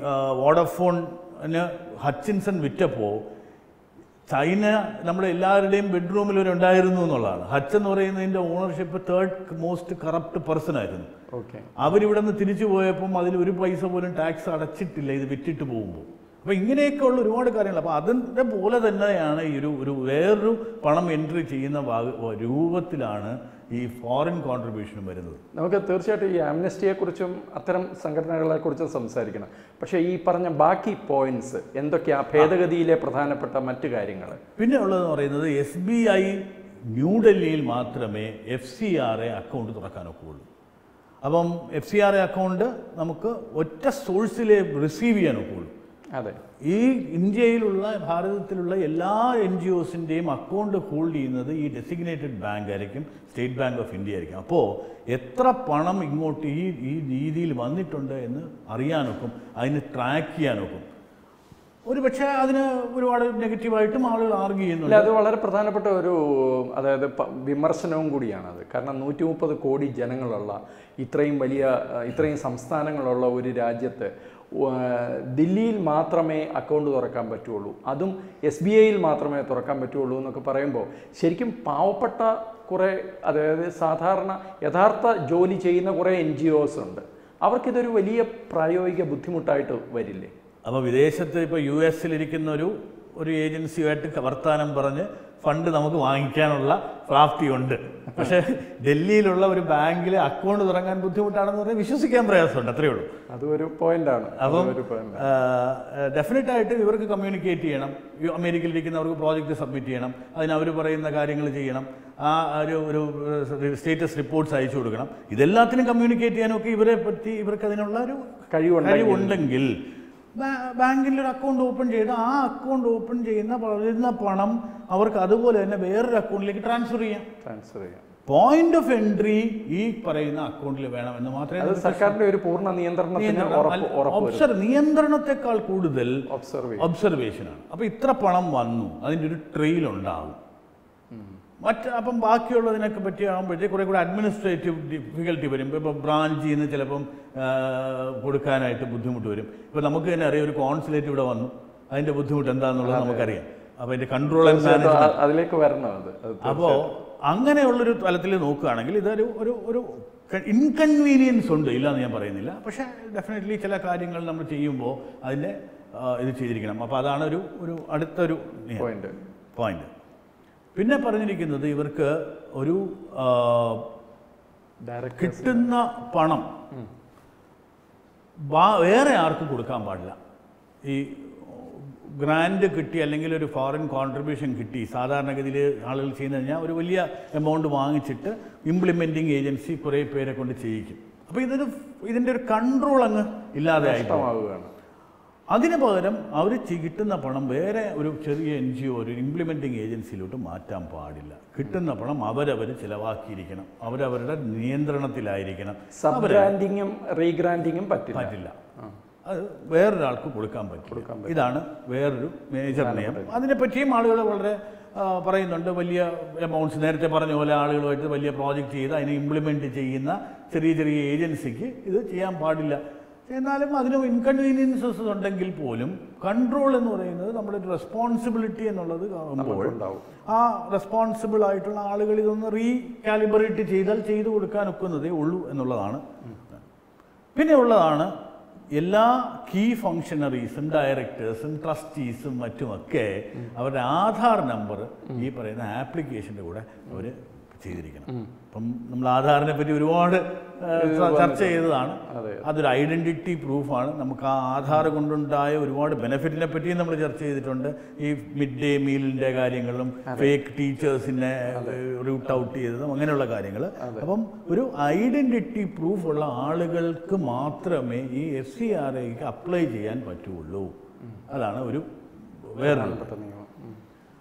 വോഡഫോണിന് ഹച്ചിൻസൺ വിറ്റപ്പോൾ ചൈന നമ്മുടെ എല്ലാവരുടെയും ബെഡ്റൂമിൽ ഒരു ഉണ്ടായിരുന്നു എന്നുള്ളതാണ് ഹച്ച് എന്ന് പറയുന്നതിൻ്റെ ownership third most corrupt person ആയിരുന്നു ഓക്കെ അവരിവിടെ നിന്ന് തിരിച്ചു പോയപ്പം അതിൽ ഒരു പൈസ പോലും ടാക്സ് അടച്ചിട്ടില്ല ഇത് വിറ്റിട്ട് പോകുമ്പോൾ അപ്പോൾ ഇങ്ങനെയൊക്കെയുള്ള ഒരുപാട് കാര്യങ്ങൾ അപ്പോൾ അതിൻ്റെ പോലെ തന്നെയാണ് ഈ ഒരു ഒരു വേറൊരു പണം എൻട്രി ചെയ്യുന്ന ഭാഗ രൂപത്തിലാണ് ഈ ഫോറിൻ കോൺട്രിബ്യൂഷനും വരുന്നത് നമുക്ക് തീർച്ചയായിട്ടും ഈ ആംനസ്റ്റിയെക്കുറിച്ചും അത്തരം സംഘടനകളെക്കുറിച്ചും സംസാരിക്കണം പക്ഷേ ഈ പറഞ്ഞ ബാക്കി പോയിന്റ്സ് എന്തൊക്കെയാ ഭേദഗതിയിലെ പ്രധാനപ്പെട്ട മറ്റു കാര്യങ്ങൾ പിന്നെ ഉള്ളതെന്ന് പറയുന്നത് എസ് ബി ഐ ന്യൂഡൽഹിയിൽ മാത്രമേ F C R A account തുറക്കാനൊക്കെയുള്ളൂ അപ്പം F C R A account നമുക്ക് ഒറ്റ സോഴ്സിലെ റിസീവ് ചെയ്യാനൊക്കെയുള്ളൂ അതെ ഈ ഇന്ത്യയിലുള്ള ഭാരതത്തിലുള്ള എല്ലാ എൻ ജി ഒസിൻ്റെയും അക്കൗണ്ട് ഹോൾഡ് ചെയ്യുന്നത് ഈ ഡെസിഗ്നേറ്റഡ് ബാങ്ക് ആയിരിക്കും സ്റ്റേറ്റ് ബാങ്ക് ഓഫ് ഇന്ത്യ ആയിരിക്കും അപ്പോൾ എത്ര പണം ഇങ്ങോട്ട് ഈ ഈ രീതിയിൽ വന്നിട്ടുണ്ട് എന്ന് അറിയാനൊക്കും അതിന് ട്രാക്ക് ചെയ്യാനൊക്കും ഒരു പക്ഷേ അതിന് ഒരുപാട് നെഗറ്റീവായിട്ടും ആളുകൾ ആർഗ്യ അല്ല ചെയ്യുന്നുണ്ട് അത് വളരെ പ്രധാനപ്പെട്ട ഒരു അതായത് പ- വിമർശനവും കൂടിയാണത് കാരണം നൂറ്റി മുപ്പത് കോടി ജനങ്ങളുള്ള ഇത്രയും വലിയ അഹ് ഇത്രയും സംസ്ഥാനങ്ങളുള്ള ഒരു രാജ്യത്ത് ഏഹ്, ദില്ലിയിൽ മാത്രമേ അക്കൗണ്ട് തുറക്കാൻ പറ്റുള്ളൂ അതും എസ് ബി ഐയിൽ മാത്രമേ തുറക്കാൻ പറ്റുള്ളൂ എന്നൊക്കെ പറയുമ്പോൾ ശരിക്കും പാവപ്പെട്ട കുറേ അതായത് സാധാരണ യഥാർത്ഥ ജോലി ചെയ്യുന്ന കുറേ എൻ ജി ഒസ് ഉണ്ട് അവർക്കിതൊരു വലിയ പ്രായോഗിക ബുദ്ധിമുട്ടായിട്ട് വരില്ലേ അപ്പോൾ വിദേശത്ത് ഇപ്പോൾ യു എസിലിരിക്കുന്ന ഒരു ഒരു ഏജൻസിയുമായിട്ട് വർത്താനം പറഞ്ഞ് ഫണ്ട് നമുക്ക് വാങ്ങിക്കാനുള്ള പ്രാപ്തിയുണ്ട് പക്ഷേ ഡൽഹിയിലുള്ള ഒരു ബാങ്കിൽ അക്കൗണ്ട് തുടങ്ങാൻ ബുദ്ധിമുട്ടാണെന്ന് പറഞ്ഞാൽ വിശ്വസിക്കാൻ പ്രയാസമുണ്ട് അത്രയേ ഉള്ളൂ അതും ഒരു പോയിന്റാണ് അപ്പം ഒരു പോയിന്റ് ഡെഫിനറ്റ് ആയിട്ട് ഇവർക്ക് കമ്മ്യൂണിക്കേറ്റ് ചെയ്യണം ഈ അമേരിക്കയിലിരിക്കുന്നവർക്ക് പ്രോജക്റ്റ് സബ്മിറ്റ് ചെയ്യണം അതിന് അവർ പറയുന്ന കാര്യങ്ങൾ ചെയ്യണം ആ ഒരു ഒരു സ്റ്റേറ്റസ് റിപ്പോർട്ട്സ് അയച്ചു കൊടുക്കണം ഇതെല്ലാത്തിനും കമ്മ്യൂണിക്കേറ്റ് ചെയ്യാനൊക്കെ ഇവരെ പറ്റി ഇവർക്ക് അതിനുള്ള ഒരു കഴിവുണ്ടെങ്കിൽ കഴിവുണ്ടെങ്കിൽ ബാ- ബാങ്കിൽ ഒരു അക്കൗണ്ട് ഓപ്പൺ ചെയ്ത് ആ അക്കൗണ്ട് ഓപ്പൺ ചെയ്യുന്ന വരുന്ന പണം അവർക്ക് അതുപോലെ തന്നെ വേറൊരു അക്കൗണ്ടിലേക്ക് ട്രാൻസ്ഫർ ചെയ്യാം ട്രാൻസ്ഫർ ചെയ്യാം പോയിന്റ് ഓഫ് എൻട്രി ഈ പറയുന്ന അക്കൗണ്ടിൽ വേണമെന്ന് മാത്രമേ അത് സർക്കാരിന്റെ ഒരു പൂർണ്ണ നിയന്ത്രണത്തിന് ഉറപ്പ് ഉറപ്പ് ഒബ്സർവ് നിയന്ത്രണത്തെക്കാൾ കൂടുതൽ ഒബ്സർവ് ചെയ്യും ഒബ്സർവേഷനാണ് അപ്പോൾ ഇത്ര പണം വന്നു അതിൻ്റെ ഒരു ട്രെയിൽ ഉണ്ടാവും മറ്റ് അപ്പം ബാക്കിയുള്ളതിനൊക്കെ പറ്റി ആകുമ്പോഴത്തേക്ക് കുറേ കൂടെ അഡ്മിനിസ്ട്രേറ്റീവ് ഡിഫിക്കൽട്ടി വരും ഇപ്പോൾ ബ്രാഞ്ചിൽ നിന്ന് ചിലപ്പം ആ, കൊടുക്കാനായിട്ട് ബുദ്ധിമുട്ട് വരും ഇപ്പോൾ നമുക്ക് തന്നെ അറിയാം ഒരു കോൺസുലേറ്റ് ഇവിടെ വന്നു അതിൻ്റെ ബുദ്ധിമുട്ട് എന്താണെന്നുള്ളത് നമുക്കറിയാം അപ്പോൾ അതിൻ്റെ കൺട്രോൾ ആൻഡ് തീർച്ചയായിട്ടും ആ- അതിലേക്ക് വരണം അത് അത് അപ്പോൾ അങ്ങനെയുള്ളൊരു തലത്തിൽ നോക്കുകയാണെങ്കിൽ ഇതൊരു ഒരു ഒരു ഇൻകൺവീനിയൻസ് ഉണ്ട് ഇല്ലയെന്ന് ഞാൻ പറയുന്നില്ല പക്ഷേ ഡെഫിനറ്റ്ലി ചില കാര്യങ്ങൾ നമ്മൾ ചെയ്യുമ്പോൾ അതിൻ്റെ ആ, ഇത് ചെയ്തിരിക്കണം അപ്പോൾ അതാണ് ഒരു ഒരു അടുത്തൊരു പോയിന്റ് പോയിന്റ് പിന്നെ പറഞ്ഞിരിക്കുന്നത് ഇവർക്ക് ഒരു ആ, ഡയറക്റ്റ് കിട്ടുന്ന പണം വാ- വേറെ ആർക്കും കൊടുക്കാൻ പാടില്ല ഈ ഗ്രാൻഡ് കിട്ടി അല്ലെങ്കിൽ ഒരു ഫോറിൻ കോൺട്രിബ്യൂഷൻ കിട്ടി സാധാരണഗതിയിൽ ആളുകൾ ചെയ്യുന്നത് കഴിഞ്ഞാൽ ഒരു വലിയ എമൗണ്ട് വാങ്ങിച്ചിട്ട് ഇംപ്ലിമെൻറ്റിംഗ് ഏജൻസി കുറേ പേരെ കൊണ്ട് ചെയ്യിക്കും അപ്പോൾ ഇതൊരു ഇതിൻ്റെ ഒരു കൺട്രോൾ അങ്ങ് ഇല്ലാതെ ആയി പോകും. നഷ്ടമാവുകയാണ് അതിന് പകരം അവർ കിട്ടുന്ന പണം വേറെ ഒരു ചെറിയ എൻ ജി ഒ ഒരു ഇംപ്ലിമെൻറ്റിംഗ് ഏജൻസിയിലോട്ട് മാറ്റാൻ പാടില്ല കിട്ടുന്ന പണം അവരവർ ചിലവാക്കിയിരിക്കണം അവരവരുടെ നിയന്ത്രണത്തിലായിരിക്കണം സബ് ബ്രാൻഡിങ്ങും റീഗ്രാൻഡിങ്ങും പറ്റില്ല പറ്റില്ല അത് വേറൊരാൾക്ക് കൊടുക്കാൻ പറ്റും ഇതാണ് വേറൊരു മേജർ നിയമം അതിനെപ്പറ്റിയും ആളുകൾ വളരെ ആ, പറയുന്നുണ്ട് വലിയ എമൗണ്ട്സ് നേരത്തെ പറഞ്ഞ പോലെ ആളുകളുമായിട്ട് വലിയ പ്രോജക്റ്റ് ചെയ്ത് അതിനെ ഇംപ്ലിമെൻറ്റ് ചെയ്യുന്ന ചെറിയ ചെറിയ ഏജൻസിക്ക് ഇത് ചെയ്യാൻ പാടില്ല എന്നാലും അതിന് ഇൻകൺവീനിയൻസസ് ഉണ്ടെങ്കിൽ പോലും കൺട്രോൾ എന്ന് പറയുന്നത് നമ്മുടെ ഒരു റെസ്പോൺസിബിലിറ്റി എന്നുള്ളത് കാണുമ്പോൾ ഉണ്ടാവും ആ റെസ്പോൺസിബിൾ ആയിട്ടുള്ള ആളുകൾ ഇതൊന്ന് റീകാലിബറേറ്റ് ചെയ്താൽ ചെയ്തു കൊടുക്കാൻ ഒക്കുന്നതേ ഉള്ളൂ എന്നുള്ളതാണ് പിന്നെ ഉള്ളതാണ് എല്ലാ കീ ഫങ്ഷണറീസും ഡയറക്ടേഴ്സും ട്രസ്റ്റീസും മറ്റുമൊക്കെ അവരുടെ ആധാർ നമ്പർ ഈ പറയുന്ന ആപ്ലിക്കേഷൻ്റെ കൂടെ അവർ ചെയ്തിരിക്കണം അപ്പം നമ്മൾ ആധാറിനെ പറ്റി ഒരുപാട് ആ, ചർച്ച ചെയ്തതാണ് അതെ. അതൊരു ഐഡൻറ്റിറ്റി പ്രൂഫാണ് നമുക്ക് ആ ആധാർ കൊണ്ടുണ്ടായ ഒരുപാട് ബെനിഫിറ്റിനെ പറ്റിയും നമ്മൾ ചർച്ച ചെയ്തിട്ടുണ്ട് ഈ മിഡ് ഡേ മീലിൻ്റെ കാര്യങ്ങളും ഫേക്ക് ടീച്ചേഴ്സിനെ റൂട്ട് ഔട്ട് ചെയ്തതും അങ്ങനെയുള്ള കാര്യങ്ങൾ അപ്പം ഒരു ഐഡൻറ്റിറ്റി പ്രൂഫ് ഉള്ള ആളുകൾക്ക് മാത്രമേ ഈ എസ് സി ആർ ഐക്ക് അപ്ലൈ ചെയ്യാൻ പറ്റുള്ളൂ അതാണ് ഒരു വേറൊരു പെട്ട നിയമം ഉം.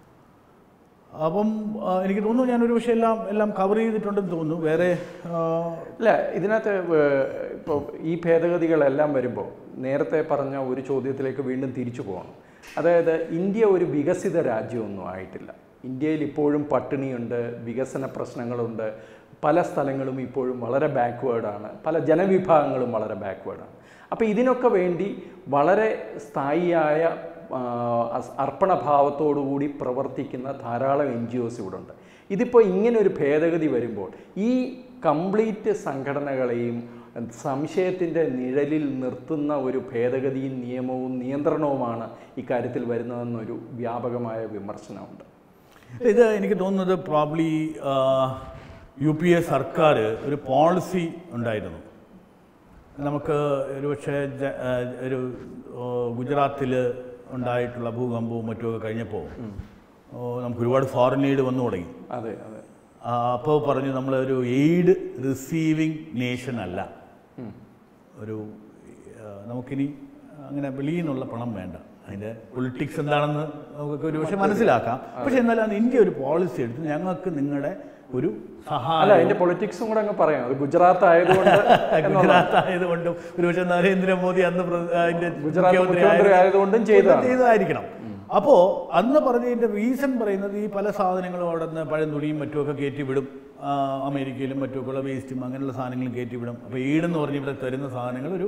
അപ്പം ആ, എനിക്ക് തോന്നുന്നു ഞാനൊരു പക്ഷേ എല്ലാം എല്ലാം കവർ ചെയ്തിട്ടുണ്ടെന്ന് തോന്നുന്നു വേറെ ആ, അല്ല ഇതിനകത്ത് ഇപ്പോൾ ഈ ഭേദഗതികളെല്ലാം വരുമ്പോൾ നേരത്തെ പറഞ്ഞ ഒരു ചോദ്യത്തിലേക്ക് വീണ്ടും തിരിച്ചു പോകണം അതായത് ഇന്ത്യ ഒരു വികസിത രാജ്യമൊന്നും ആയിട്ടില്ല ഇന്ത്യയിൽ ഇപ്പോഴും പട്ടിണിയുണ്ട് വികസന പ്രശ്നങ്ങളുണ്ട് പല സ്ഥലങ്ങളും ഇപ്പോഴും വളരെ ബാക്ക്വേർഡാണ് പല ജനവിഭാഗങ്ങളും വളരെ ബാക്ക്വേർഡാണ് അപ്പോൾ ഇതിനൊക്കെ വേണ്ടി വളരെ സ്ഥായിയായ ആ, അസ്- അർപ്പണഭാവത്തോടുകൂടി പ്രവർത്തിക്കുന്ന ധാരാളം എൻ ജി ഒസ് ഇവിടെ ഉണ്ട് ഇതിപ്പോൾ ഇങ്ങനെ ഒരു ഭേദഗതി വരുമ്പോൾ ഈ കംപ്ലീറ്റ് സംഘടനകളെയും സംശയത്തിൻ്റെ നിഴലിൽ നിർത്തുന്ന ഒരു ഭേദഗതിയും നിയമവും നിയന്ത്രണവുമാണ് ഇക്കാര്യത്തിൽ വരുന്നതെന്നൊരു വ്യാപകമായ വിമർശനമുണ്ട് ഇത് എനിക്ക് തോന്നുന്നത് പ്രോബ്ലി യു പി എ സർക്കാർ ഒരു പോളിസി ഉണ്ടായിരുന്നു നമുക്ക് ഒരുപക്ഷെ ജ- ആ, ഒരു ഗുജറാത്തിൽ ഉണ്ടായിട്ടുള്ള ഭൂകമ്പവും മറ്റുമൊക്കെ കഴിഞ്ഞപ്പോൾ ഓ, നമുക്ക് ഒരുപാട് ഫോറിൻ എയ്ഡ് വന്നു തുടങ്ങി അതെ അതെ അപ്പോൾ പറഞ്ഞു നമ്മളൊരു എയ്ഡ് റിസീവിങ് നേഷൻ അല്ല ഉം. ഒരു ആ, നമുക്കിനി അങ്ങനെ വെളിയിൽ നിന്നുള്ള പണം വേണ്ട അതിൻ്റെ പൊളിറ്റിക്സ് എന്താണെന്ന് നമുക്ക് ഒരു പക്ഷേ മനസ്സിലാക്കാം പക്ഷേ എന്നാലും അത് ഇന്ത്യ ഒരു പോളിസി എടുത്ത് ഞങ്ങൾക്ക് നിങ്ങളുടെ ഒരു അല്ല സഹായം അതിന്റെ പൊളിറ്റിക്സും കൂടെ അങ്ങ് പറയാം അത് ഗുജറാത്ത് ആയതുകൊണ്ട് ഗുജറാത്ത് ആയതുകൊണ്ടും ഒരുപക്ഷെ നരേന്ദ്രമോദി അന്ന് പ്ര- അതിന്റെ ഗുജറാത്ത് മുഖ്യമന്ത്രി ആയതുകൊണ്ടും ചെയ്തതാണ് ചെയ്തതായിരിക്കണം അപ്പോൾ അന്ന് പറഞ്ഞതിൻ്റെ റീസൺ പറയുന്നത് ഈ പല സാധനങ്ങളും അവിടെ നിന്ന് പഴംതുണിയും മറ്റുമൊക്കെ കയറ്റി വിടും ആ, അമേരിക്കയിലും മറ്റുമൊക്കെയുള്ള വേസ്റ്റും അങ്ങനെയുള്ള സാധനങ്ങളും കയറ്റി വിടും അപ്പോൾ ഈടെന്ന് പറഞ്ഞ് ഇവിടെ തരുന്ന സാധനങ്ങൾ ഒരു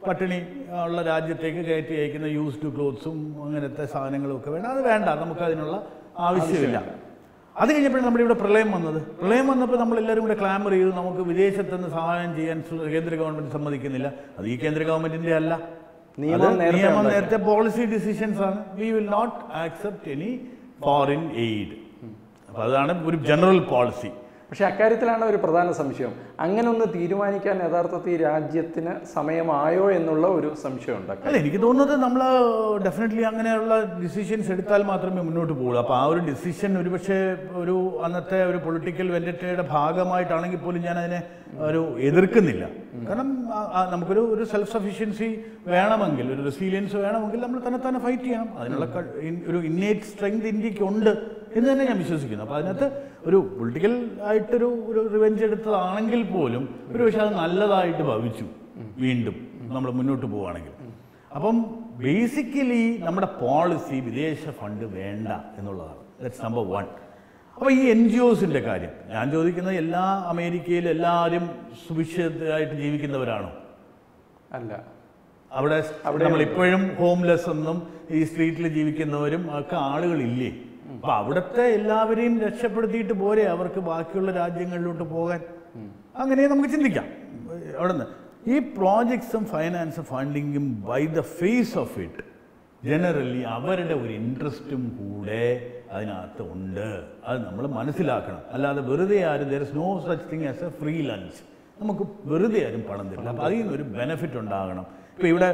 പട്ടിണി ഉള്ള രാജ്യത്തേക്ക് കയറ്റി അയക്കുന്ന യൂസ്ഡ് ക്ലോത്ത്സും അങ്ങനത്തെ സാധനങ്ങളും ഒക്കെ വേണം അത് വേണ്ട നമുക്ക് അതിനുള്ള ആവശ്യമില്ല അത് കഴിഞ്ഞപ്പോഴാണ് നമ്മുടെ ഇവിടെ പ്രളയം വന്നത് പ്രളയം വന്നപ്പോൾ നമ്മളെല്ലാവരും കൂടെ ക്ലാമർ ചെയ്തു നമുക്ക് വിദേശത്ത് നിന്ന് സഹായം ചെയ്യാൻ സു- കേന്ദ്ര ഗവൺമെന്റ് സമ്മതിക്കുന്നില്ല അത് ഈ കേന്ദ്ര ഗവൺമെന്റിന്റെ അല്ല നിയമം അത് നേരത്തെ നിയമം ഉണ്ടാക്കി. നേരത്തെ പോളിസി ഡിസിഷൻസ് ആണ് we will not accept any foreign aid അപ്പോൾ അതാണ് ഒരു ജനറൽ പോളിസി പക്ഷേ അക്കാര്യത്തിലാണ് ഒരു പ്രധാന സംശയം അങ്ങനെ ഒന്ന് തീരുമാനിക്കാൻ യഥാർത്ഥത്തിൽ ഈ രാജ്യത്തിന് സമയമായോ എന്നുള്ള ഒരു സംശയമുണ്ട് അല്ല എനിക്ക് തോന്നുന്നത് നമ്മൾ ഡെഫിനറ്റ്ലി അങ്ങനെയുള്ള ഡിസിഷൻസ് എടുത്താൽ മാത്രമേ മുന്നോട്ട് പോകുള്ളൂ അപ്പോൾ ആ ഒരു ഡിസിഷൻ ഒരുപക്ഷെ ഒരു അന്നത്തെ ഒരു പൊളിറ്റിക്കൽ വെൻഡറ്റയുടെ ഭാഗമായിട്ടാണെങ്കിൽ പോലും ഞാൻ അതിനെ ഒരു എതിർക്കുന്നില്ല കാരണം ആ- ആ നമുക്കൊരു ഒരു സെൽഫ് സഫീഷ്യൻസി വേണമെങ്കിൽ ഒരു റെസീലിയൻസ് വേണമെങ്കിൽ നമ്മൾ തന്നെ തന്നെ ഫൈറ്റ് ചെയ്യണം അതിനുള്ള ക- ഇൻ- ഒരു ഇന്നേറ്റ് സ്ട്രെങ്ത് ഇന്ത്യക്ക് ഉണ്ട് എന്ന് തന്നെ ഞാൻ വിശ്വസിക്കുന്നു അപ്പോൾ അതിനകത്ത് ഒരു പൊളിറ്റിക്കൽ ആയിട്ടൊരു ഒരു റിവെഞ്ച് എടുത്തതാണെങ്കിൽ പോലും ഒരു പക്ഷേ അത് നല്ലതായിട്ട് ഭവിച്ചു വീണ്ടും നമ്മൾ മുന്നോട്ട് പോവുകയാണെങ്കിൽ അപ്പം ബേസിക്കലി നമ്മുടെ പോളിസി വിദേശ ഫണ്ട് വേണ്ട എന്നുള്ളതാണ് ദറ്റ്സ് നമ്പർ വൺ അപ്പോൾ ഈ എൻ ജി ഒസിൻ്റെ കാര്യം ഞാൻ ചോദിക്കുന്നത് എല്ലാ അമേരിക്കയിൽ എല്ലാവരും സുഭിക്ഷമായിട്ട് ജീവിക്കുന്നവരാണോ അല്ല അവിടെ നമ്മൾ ഇപ്പോഴും ഹോംലെസ് എന്നും ഈ സ്ട്രീറ്റിൽ ജീവിക്കുന്നവരും ഒക്കെ ആളുകളില്ലേ അപ്പൊ അവിടുത്തെ എല്ലാവരെയും രക്ഷപ്പെടുത്തിയിട്ട് പോരെ അവർക്ക് ബാക്കിയുള്ള രാജ്യങ്ങളിലോട്ട് പോകാൻ അങ്ങനെ നമുക്ക് ചിന്തിക്കാം അവിടുന്ന് ഈ പ്രോജക്ട്സും ഫൈനാൻസും ഫണ്ടിങ്ങും by the face of it generally അവരുടെ ഒരു ഇൻട്രസ്റ്റും കൂടെ അതിനകത്ത് ഉണ്ട് അത് നമ്മൾ മനസ്സിലാക്കണം അല്ലാതെ വെറുതെ ആരും there is no such thing as a free lunch നമുക്ക് വെറുതെ ആരും പണം തരില്ല അപ്പോൾ അതിൽ നിന്നൊരു ബെനിഫിറ്റ് ഉണ്ടാകണം ഇപ്പോൾ ഇവിടെ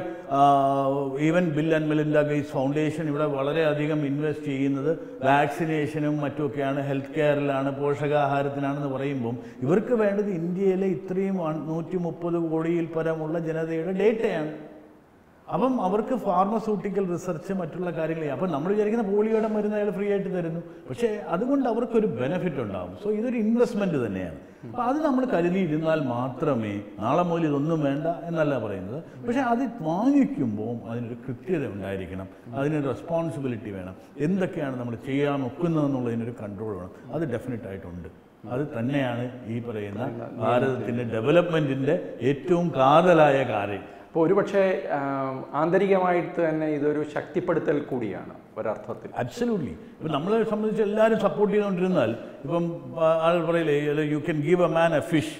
even Bill and Melinda Gates foundation ഇവിടെ വളരെയധികം ഇൻവെസ്റ്റ് ചെയ്യുന്നത് വാക്സിനേഷനും മറ്റുമൊക്കെയാണ് ഹെൽത്ത് കെയറിലാണ് പോഷകാഹാരത്തിനാണെന്ന് പറയുമ്പം ഇവർക്ക് വേണ്ടത് ഇന്ത്യയിലെ ഇത്രയും നൂറ്റി മുപ്പത് കോടിയിൽ പരമുള്ള ജനതയുടെ ഡേറ്റയാണ് അപ്പം അവർക്ക് ഫാർമസ്യൂട്ടിക്കൽ റിസർച്ച് മറ്റുള്ള കാര്യങ്ങൾ അപ്പം നമ്മൾ വിചാരിക്കുന്ന പോളിയോയുടെ മരുന്ന് അയാൾ ഫ്രീ ആയിട്ട് തരുന്നു പക്ഷേ അതുകൊണ്ട് അവർക്കൊരു ബെനിഫിറ്റ് ഉണ്ടാകും സോ ഇതൊരു ഇൻവെസ്റ്റ്മെന്റ് തന്നെയാണ് അപ്പം അത് നമ്മൾ കരുതിയിരുന്നാൽ മാത്രമേ നാളെ മുതൽ ഇതൊന്നും വേണ്ട എന്നല്ല പറയുന്നത് പക്ഷേ അത് വാങ്ങിക്കുമ്പോൾ അതിനൊരു കൃത്യത ഉണ്ടായിരിക്കണം അതിനൊരു റെസ്പോൺസിബിലിറ്റി വേണം എന്തൊക്കെയാണ് നമ്മൾ ചെയ്യാൻ ഒക്കുന്നതെന്നുള്ളതിനൊരു കൺട്രോൾ വേണം അത് ഡെഫിനറ്റ് ആയിട്ടുണ്ട് അത് തന്നെയാണ് ഈ പറയുന്ന ഭാരതത്തിൻ്റെ ഡെവലപ്മെൻറ്റിൻ്റെ ഏറ്റവും കാതലായ കാര്യം അപ്പോൾ ഒരുപക്ഷെ ആം, ആന്തരികമായിട്ട് തന്നെ ഇതൊരു ശക്തിപ്പെടുത്തൽ കൂടിയാണ് ഒരർത്ഥത്തിൽ അബ്സല്യൂട്ട്ലി ഇപ്പം നമ്മളെ സംബന്ധിച്ച് എല്ലാവരും സപ്പോർട്ട് ചെയ്തുകൊണ്ടിരുന്നാൽ ഇപ്പം ആ, ആൾ പറയില്ലേ you can give a man a fish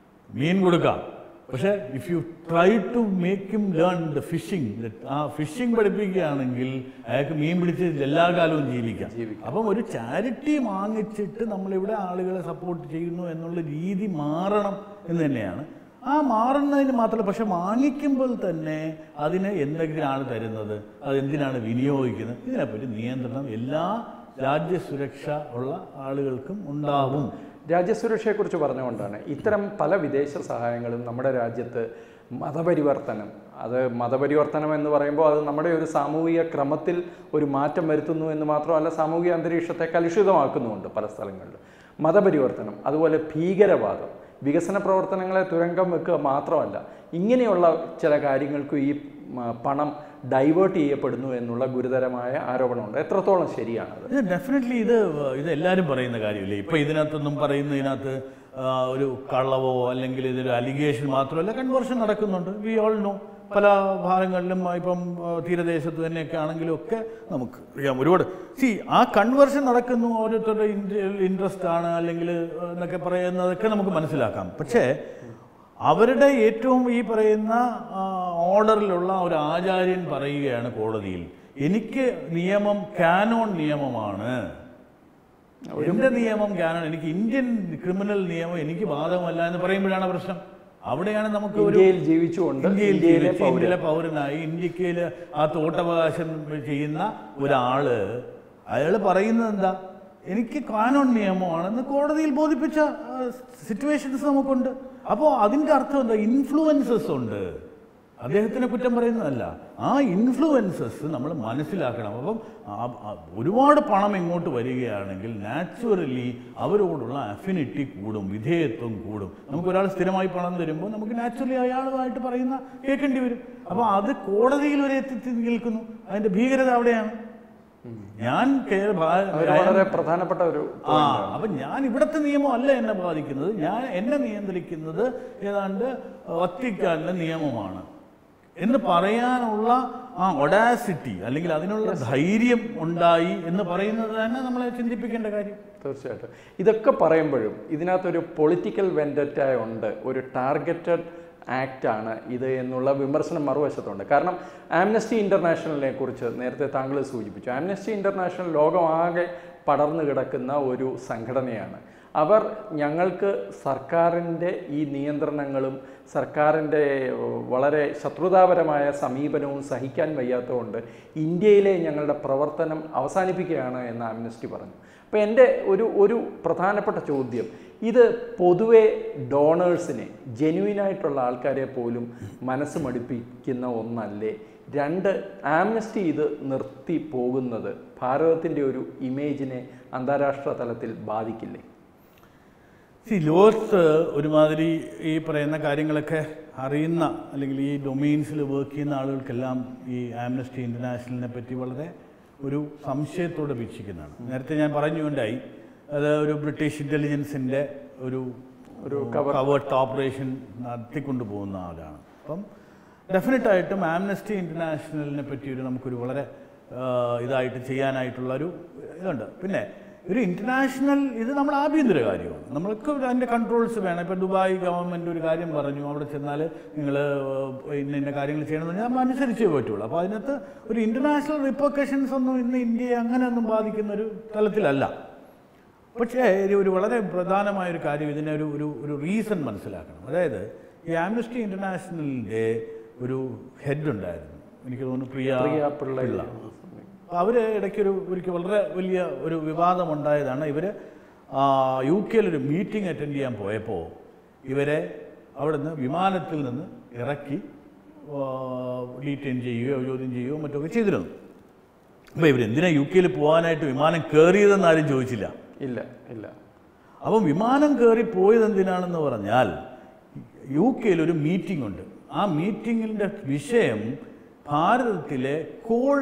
മീൻ കൊടുക്കാം പക്ഷേ if you try to make him learn the fishing ആ ഫിഷിംഗ് പഠിപ്പിക്കുകയാണെങ്കിൽ അയാൾക്ക് മീൻ പിടിച്ച് എല്ലാ കാലവും ജീവിക്കാം അപ്പം ഒരു ചാരിറ്റി വാങ്ങിച്ചിട്ട് നമ്മളിവിടെ ആളുകളെ സപ്പോർട്ട് ചെയ്യുന്നു എന്നുള്ള രീതി മാറണം എന്ന് തന്നെയാണ് ആ മാറുന്നതിന് മാത്രമല്ല പക്ഷെ വാങ്ങിക്കുമ്പോൾ തന്നെ അതിന് എന്തൊക്കെയാണ് തരുന്നത് അത് എന്തിനാണ് വിനിയോഗിക്കുന്നത് ഇതിനെപ്പറ്റി നിയന്ത്രണം എല്ലാ രാജ്യസുരക്ഷ ഉള്ള ആളുകൾക്കും ഉണ്ടാവും രാജ്യസുരക്ഷയെക്കുറിച്ച് പറഞ്ഞുകൊണ്ടാണ് ഇത്തരം പല വിദേശ സഹായങ്ങളും നമ്മുടെ രാജ്യത്ത് മതപരിവർത്തനം അത് മതപരിവർത്തനം എന്ന് പറയുമ്പോൾ അത് നമ്മുടെ ഒരു സാമൂഹിക ക്രമത്തിൽ ഒരു മാറ്റം വരുത്തുന്നു എന്ന് മാത്രമല്ല സാമൂഹിക അന്തരീക്ഷത്തെ കലുഷിതമാക്കുന്നുമുണ്ട് പല സ്ഥലങ്ങളിലും മതപരിവർത്തനം അതുപോലെ ഭീകരവാദം വികസന പ്രവർത്തനങ്ങളെ തുരങ്കം വെക്കുക മാത്രമല്ല ഇങ്ങനെയുള്ള ചില കാര്യങ്ങൾക്കും ഈ മ, പണം ഡൈവേർട്ട് ചെയ്യപ്പെടുന്നു എന്നുള്ള ഗുരുതരമായ ആരോപണമുണ്ട് എത്രത്തോളം ശരിയാണത് ഇത് ഡെഫിനറ്റ്ലി ഇത് ഇത് എല്ലാവരും പറയുന്ന കാര്യമില്ലേ ഇപ്പം ഇതിനകത്തൊന്നും പറയുന്നതിനകത്ത് ആ, ഒരു കള്ളവോ അല്ലെങ്കിൽ ഇതൊരു അലിഗേഷൻ മാത്രമല്ല കൺവേർഷൻ നടക്കുന്നുണ്ട് വി ഓൾ നോ പല ഭാഗങ്ങളിലും ഇപ്പം ആ, തീരദേശത്ത് തന്നെയൊക്കെ ആണെങ്കിലും ഒക്കെ നമുക്ക് അറിയാം ഒരുപാട് സി ആ കൺവേർഷൻ നടക്കുന്നു ഓരോരുത്തരുടെ ഇൻട്രസ്റ്റ് ആണ് അല്ലെങ്കിൽ എന്നൊക്കെ പറയുന്നതൊക്കെ നമുക്ക് മനസ്സിലാക്കാം പക്ഷേ അവരുടെ ഏറ്റവും ഈ പറയുന്ന ആ, ഓർഡറിലുള്ള ഒരു ആചാര്യൻ പറയുകയാണ് കോടതിയിൽ എനിക്ക് നിയമം കാനോൺ നിയമമാണ് എന്റെ നിയമം കാനോൺ എനിക്ക് ഇന്ത്യൻ ക്രിമിനൽ നിയമം എനിക്ക് ബാധകമല്ല എന്ന് പറയുമ്പോഴാണ് പ്രശ്നം അവിടെയാണ് നമുക്ക് ഒരു ഇന്ത്യയിൽ ജീവിച്ചുകൊണ്ട് ഇന്ത്യയിൽ ഇന്ത്യയിലെ ജീവിച്ച് ഇന്ത്യയിലെ പൗരനായി ഇന്ത്യക്ക് ആ തോട്ടവകാശം ചെയ്യുന്ന ഒരാള് അയാൾ പറയുന്നത് എന്താ എനിക്ക് കാനോൺ നിയമമാണെന്ന് കോടതിയിൽ ബോധിപ്പിച്ച സിറ്റുവേഷൻസ് നമുക്കുണ്ട് അപ്പോൾ അതിൻ്റെ അർത്ഥം എന്താ ഇൻഫ്ലുവൻസസ് ഉണ്ട് അദ്ദേഹത്തിനെ കുറ്റം പറയുന്നതല്ല ആ ഇൻഫ്ലുവൻസസ് നമ്മൾ മനസ്സിലാക്കണം അപ്പം ആ- ആ ഒരുപാട് പണം ഇങ്ങോട്ട് വരികയാണെങ്കിൽ നാച്ചുറലി അവരോടുള്ള അഫിനിറ്റി കൂടും വിധേയത്വം കൂടും നമുക്ക് ഒരാൾ സ്ഥിരമായി പണം തരുമ്പോൾ നമുക്ക് നാച്ചുറലി അയാളുമായിട്ട് പറയുന്ന കേൾക്കേണ്ടി വരും അപ്പോൾ അത് കോടതിയിൽ വരെ എത്തി നിൽക്കുന്നു അതിൻ്റെ ഭീകരത അവിടെയാണ് ഞാൻ കേ- ഭാ- അതൊരു വളരെ പ്രധാനപ്പെട്ട ഒരു ആ അപ്പം ഞാൻ ഇവിടുത്തെ നിയമം അല്ല എന്നെ ബാധിക്കുന്നത് ഞാൻ എന്നെ നിയന്ത്രിക്കുന്നത് ഏതാണ്ട് വത്തിക്കാനിലെ നിയമമാണ് എന്ന് പറയാനുള്ള ആ ഒഡാസിറ്റി അല്ലെങ്കിൽ അതിനുള്ള ധൈര്യം ഉണ്ടായി എന്ന് പറയുന്നത് തന്നെ നമ്മളെ ചിന്തിപ്പിക്കേണ്ട കാര്യം തീർച്ചയായിട്ടും ഇതൊക്കെ പറയുമ്പോഴും ഇതിനകത്തൊരു പൊളിറ്റിക്കൽ വെൻഡറ്റ ഉണ്ട് ഒരു ടാർഗറ്റഡ് ആക്റ്റ് ആണ് ഇത് എന്നുള്ള വിമർശനം മറുവശത്തുണ്ട് കാരണം ആംനസ്റ്റി ഇൻ്റർനാഷണലിനെ കുറിച്ച് നേരത്തെ താങ്കൾ സൂചിപ്പിച്ചു ആംനസ്റ്റി ഇൻ്റർനാഷണൽ ലോകമാകെ പടർന്നു കിടക്കുന്ന ഒരു സംഘടനയാണ് അവർ ഞങ്ങൾക്ക് സർക്കാരിൻ്റെ ഈ നിയന്ത്രണങ്ങളും സർക്കാരിൻ്റെ വളരെ ശത്രുതാപരമായ സമീപനവും സഹിക്കാൻ വയ്യാത്തതുകൊണ്ട് ഇന്ത്യയിലെ ഞങ്ങളുടെ പ്രവർത്തനം അവസാനിപ്പിക്കുകയാണ് എന്ന് ആംനസ്റ്റി പറഞ്ഞു അപ്പോൾ എൻ്റെ ഒരു ഒരു പ്രധാനപ്പെട്ട ചോദ്യം ഇത് പൊതുവെ ഡോണേഴ്സിനെ ജെന്യുവിനായിട്ടുള്ള ആൾക്കാരെ പോലും മനസ്സ് മടുപ്പിക്കുന്ന ഒന്നല്ലേ രണ്ട് ആംനസ്റ്റി ഇത് നിർത്തി പോകുന്നത് ഭാരതത്തിൻ്റെ ഒരു ഇമേജിനെ അന്താരാഷ്ട്ര തലത്തിൽ ബാധിക്കില്ലേ സി ലോകത്ത് ഒരുമാതിരി ഈ പറയുന്ന കാര്യങ്ങളൊക്കെ അറിയുന്ന അല്ലെങ്കിൽ ഈ ഡൊമൈൻസിൽ വർക്ക് ചെയ്യുന്ന ആളുകൾക്കെല്ലാം ഈ ആംനസ്റ്റി ഇൻ്റർനാഷണലിനെ പറ്റി വളരെ ഒരു സംശയത്തോടെ വീക്ഷിക്കുന്നതാണ് നേരത്തെ ഞാൻ പറഞ്ഞുകൊണ്ടായി അത് ഒരു ബ്രിട്ടീഷ് ഇൻ്റലിജൻസിൻ്റെ ഒരു ഒരു കവേർട്ട് ഓപ്പറേഷൻ നടത്തിക്കൊണ്ടു പോകുന്ന ആളാണ് അപ്പം ഡെഫിനറ്റായിട്ടും ആംനസ്റ്റി ഇൻ്റർനാഷണലിനെ പറ്റി ഒരു നമുക്കൊരു വളരെ ആ, ഇതായിട്ട് ചെയ്യാനായിട്ടുള്ള ഒരു ഇതുണ്ട് പിന്നെ ഒരു ഇൻ്റർനാഷണൽ ഇത് നമ്മൾ ആഭ്യന്തര കാര്യമാണ് നമ്മൾക്ക് അതിൻ്റെ കൺട്രോൾസ് വേണം ഇപ്പോൾ ദുബായ് ഗവൺമെൻറ് ഒരു കാര്യം പറഞ്ഞു അവിടെ ചെന്നാൽ നിങ്ങൾ ഇന്ന ഇന്ന കാര്യങ്ങൾ ചെയ്യണമെന്ന് പറഞ്ഞാൽ നമ്മൾ അനുസരിച്ചേ പറ്റുള്ളൂ അപ്പോൾ അതിനകത്ത് ഒരു ഇൻ്റർനാഷണൽ റിപ്പോർക്കേഷൻസ് ഒന്നും ഇന്ന് ഇന്ത്യയെ അങ്ങനെയൊന്നും ബാധിക്കുന്ന ഒരു തലത്തിലല്ല പക്ഷേ ഇത് ഒരു വളരെ പ്രധാനമായ ഒരു കാര്യം ഇതിനെ ഒരു ഒരു ഒരു റീസൺ മനസ്സിലാക്കണം അതായത് ഈ ആംനസ്റ്റി ഇൻ്റർനാഷണലിൻ്റെ ഒരു ഹെഡ് ഉണ്ടായിരുന്നു എനിക്ക് തോന്നുന്നു പ്രിയ പ്രിയ പിള്ള പിള്ള അപ്പോൾ അവർ ഇടയ്ക്കൊരു ഒരിക്കൽ വളരെ വലിയ ഒരു വിവാദമുണ്ടായതാണ് ഇവർ യു കെയിലൊരു മീറ്റിംഗ് അറ്റൻഡ് ചെയ്യാൻ പോയപ്പോൾ ഇവരെ അവിടുന്ന് വിമാനത്തിൽ നിന്ന് ഇറക്കി ഡീറ്റെയിൻ ചെയ്യുകയോ ചോദ്യം ചെയ്യുകയോ മറ്റൊക്കെ ചെയ്തിരുന്നു അപ്പോൾ ഇവരെന്തിനാ യു കെയിൽ പോകാനായിട്ട് വിമാനം കയറിയതെന്ന് ആരും ചോദിച്ചില്ല ഇല്ല ഇല്ല അപ്പം വിമാനം കയറി പോയത് എന്തിനാണെന്ന് പറഞ്ഞാൽ യു കെയിൽ ഒരു മീറ്റിംഗ് ഉണ്ട് ആ മീറ്റിങ്ങിൻ്റെ വിഷയം ഭാരതത്തിലെ കോൾ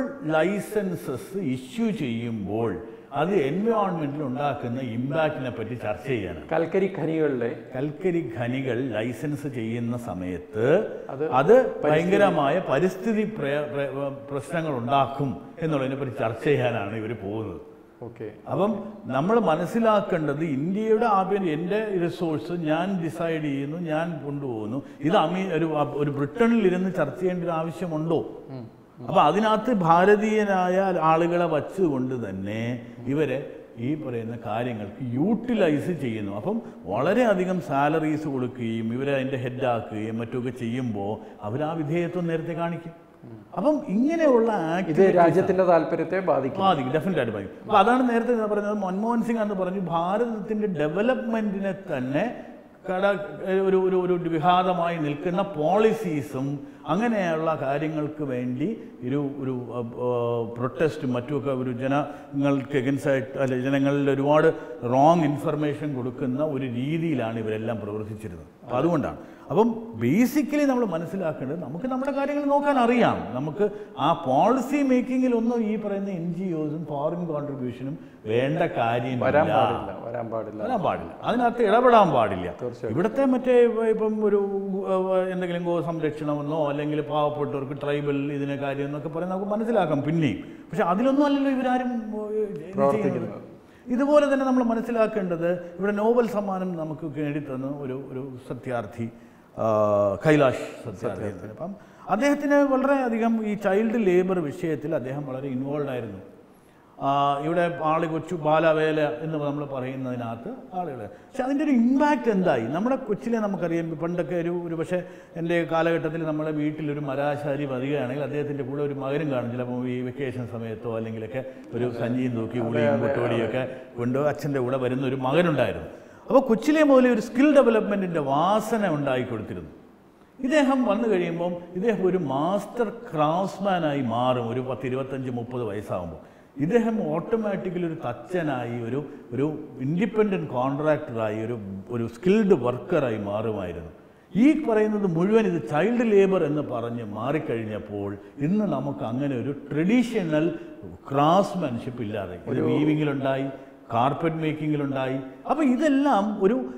ലൈസൻസസ് ഇഷ്യൂ ചെയ്യുമ്പോൾ അത് എൻവയോൺമെൻറ്റിൽ ഉണ്ടാക്കുന്ന ഇമ്പാക്റ്റിനെ പറ്റി ചർച്ച ചെയ്യാനാണ് കൽക്കരി ഖനികളിലെ കൽക്കരി ഖനികൾ ലൈസൻസ് ചെയ്യുന്ന സമയത്ത് അത് അത് ഭയങ്കരമായ പരിസ്ഥിതി പ്ര- പ്ര- പ്രശ്നങ്ങൾ ഉണ്ടാക്കും എന്നുള്ളതിനെ പറ്റി ചർച്ച ചെയ്യാനാണ് ഇവർ പോകുന്നത് ഓക്കെ അപ്പം നമ്മൾ മനസ്സിലാക്കേണ്ടത് ഇന്ത്യയുടെ ആഭ്യന്തര എൻ്റെ റിസോഴ്സ് ഞാൻ ഡിസൈഡ് ചെയ്യുന്നു ഞാൻ കൊണ്ടുപോകുന്നു ഇത് അമീ ഒരു ഒരു ബ്രിട്ടനിൽ ഇരുന്ന് ചർച്ച ചെയ്യേണ്ട ഒരു ആവശ്യമുണ്ടോ അപ്പം അതിനകത്ത് ഭാരതീയനായ ആളുകളെ വച്ചുകൊണ്ട് തന്നെ ഇവരെ ഈ പറയുന്ന കാര്യങ്ങൾക്ക് യൂട്ടിലൈസ് ചെയ്യുന്നു അപ്പം വളരെയധികം സാലറീസ് കൊടുക്കുകയും ഇവരെ അതിൻ്റെ ഹെഡാക്കുകയും മറ്റുമൊക്കെ ചെയ്യുമ്പോൾ അവർ ആ വിധേയത്വം നേരത്തെ കാണിക്കും അപ്പം ഇങ്ങനെയുള്ള ഇത് activities രാജ്യത്തിന്റെ താല്പര്യത്തെ ബാധിക്കും ബാധിക്കും ഡെഫിനറ്റ് ആയിട്ട് ബാധിക്കും അപ്പോൾ അതാണ് നേരത്തെ ഞാൻ പറഞ്ഞത് മൻമോഹൻ സിംഗ് എന്ന് പറഞ്ഞു ഭാരതത്തിൻ്റെ ഡെവലപ്മെൻറ്റിനെ തന്നെ കട ഒരു ഒരു ഒരു വിഘാതമായി നിൽക്കുന്ന പോളിസീസും അങ്ങനെയുള്ള കാര്യങ്ങൾക്ക് വേണ്ടി ഒരു ഒരു പ്രൊട്ടസ്റ്റും മറ്റുമൊക്കെ ഒരു ജനങ്ങൾക്ക് എഗൻസായിട്ട് അല്ലെ ജനങ്ങളിൽ ഒരുപാട് റോങ് ഇൻഫർമേഷൻ കൊടുക്കുന്ന ഒരു രീതിയിലാണ് ഇവരെല്ലാം പ്രവർത്തിച്ചിരുന്നത് അപ്പോൾ അതുകൊണ്ടാണ് അപ്പം ബേസിക്കലി നമ്മൾ മനസ്സിലാക്കേണ്ടത് നമുക്ക് നമ്മുടെ കാര്യങ്ങൾ നോക്കാൻ അറിയാം നമുക്ക് ആ പോളിസി മേക്കിങ്ങിലൊന്നും ഈ പറയുന്ന എൻ ജി ഒസും ഫോറിൻ കോൺട്രിബ്യൂഷനും വേണ്ട കാര്യം വരാൻ പാടില്ല വരാൻ പാടില്ല വരാൻ പാടില്ല അതിനകത്ത് ഇടപെടാൻ പാടില്ല തീർച്ചയായും. ഇവിടുത്തെ മറ്റേ ഇപ്പം ഒരു ഏഹ്, എന്തെങ്കിലും ഗോ സംരക്ഷണമെന്നോ അല്ലെങ്കിൽ പാവപ്പെട്ടവർക്ക് ട്രൈബൽ ഇതിനെ കാര്യം എന്നൊക്കെ പറയാൻ നമുക്ക് മനസ്സിലാക്കാം പിന്നെയും പക്ഷെ അതിലൊന്നും അല്ലല്ലോ ഇവരാരും ഏഹ്, ഇത് ചെയ്യുന്നത്. ഇതുപോലെ തന്നെ നമ്മൾ മനസ്സിലാക്കേണ്ടത് ഇവിടെ നോബൽ സമ്മാനം നമുക്ക് നേടിത്തന്ന ഒരു ഒരു സത്യാർത്ഥി ആ, കൈലാഷ് സത്യാർത്ഥി അപ്പം അദ്ദേഹത്തിന് വളരെയധികം ഈ ചൈൽഡ് ലേബർ വിഷയത്തിൽ അദ്ദേഹം വളരെ ഇൻവോൾവ് ആയിരുന്നു ആ, ഇവിടെ ആള് കൊച്ചു ബാലവേല എന്ന് നമ്മൾ പറയുന്നതിനകത്ത് ആളുകൾ പക്ഷെ അതിൻ്റെ ഒരു ഇമ്പാക്റ്റ് എന്തായി നമ്മുടെ കൊച്ചിലെ നമുക്കറിയാം പണ്ടൊക്കെ ഒരു ഒരു പക്ഷേ എൻ്റെ കാലഘട്ടത്തിൽ നമ്മുടെ വീട്ടിലൊരു മരാശാരി വരികയാണെങ്കിൽ അദ്ദേഹത്തിൻ്റെ കൂടെ ഒരു മകനും കാണും ചിലപ്പോൾ ഈ വെക്കേഷൻ സമയത്തോ അല്ലെങ്കിലൊക്കെ ഒരു സഞ്ചിയും തൂക്കി ഉളിയും മുട്ടുപൊടിയൊക്കെ കൊണ്ട് അച്ഛൻ്റെ കൂടെ വരുന്ന ഒരു മകനുണ്ടായിരുന്നു അപ്പോൾ കൊച്ചിലെ മുതലേ ഒരു സ്കിൽ ഡെവലപ്മെൻറ്റിൻ്റെ വാസന ഉണ്ടായി കൊടുത്തിരുന്നു ഇദ്ദേഹം വന്നു കഴിയുമ്പം ഇദ്ദേഹം ഒരു മാസ്റ്റർ ക്രാഫ്റ്റ്സ്മാനായി മാറും ഒരു പത്ത് ഇരുപത്തഞ്ച് മുപ്പത് വയസ്സാകുമ്പോൾ ഇദ്ദേഹം ഓട്ടോമാറ്റിക്കലി ഒരു തച്ചനായി ഒരു ഒരു ഇൻഡിപെൻഡൻറ്റ് കോൺട്രാക്ടറായി ഒരു ഒരു സ്കിൽഡ് വർക്കറായി മാറുമായിരുന്നു ഈ പറയുന്നത് മുഴുവൻ ഇത് ചൈൽഡ് ലേബർ എന്ന് പറഞ്ഞ് മാറിക്കഴിഞ്ഞപ്പോൾ ഇന്ന് നമുക്ക് അങ്ങനെ ഒരു ട്രഡീഷണൽ ക്രാഫ്റ്റ്സ്മാൻഷിപ്പ് ഇല്ലാതെ ഇത് വീവിങ്ങിലുണ്ടായി കാർപ്പറ്റ് മേക്കിങ്ങിലുണ്ടായി അപ്പോൾ ഇതെല്ലാം ഒരു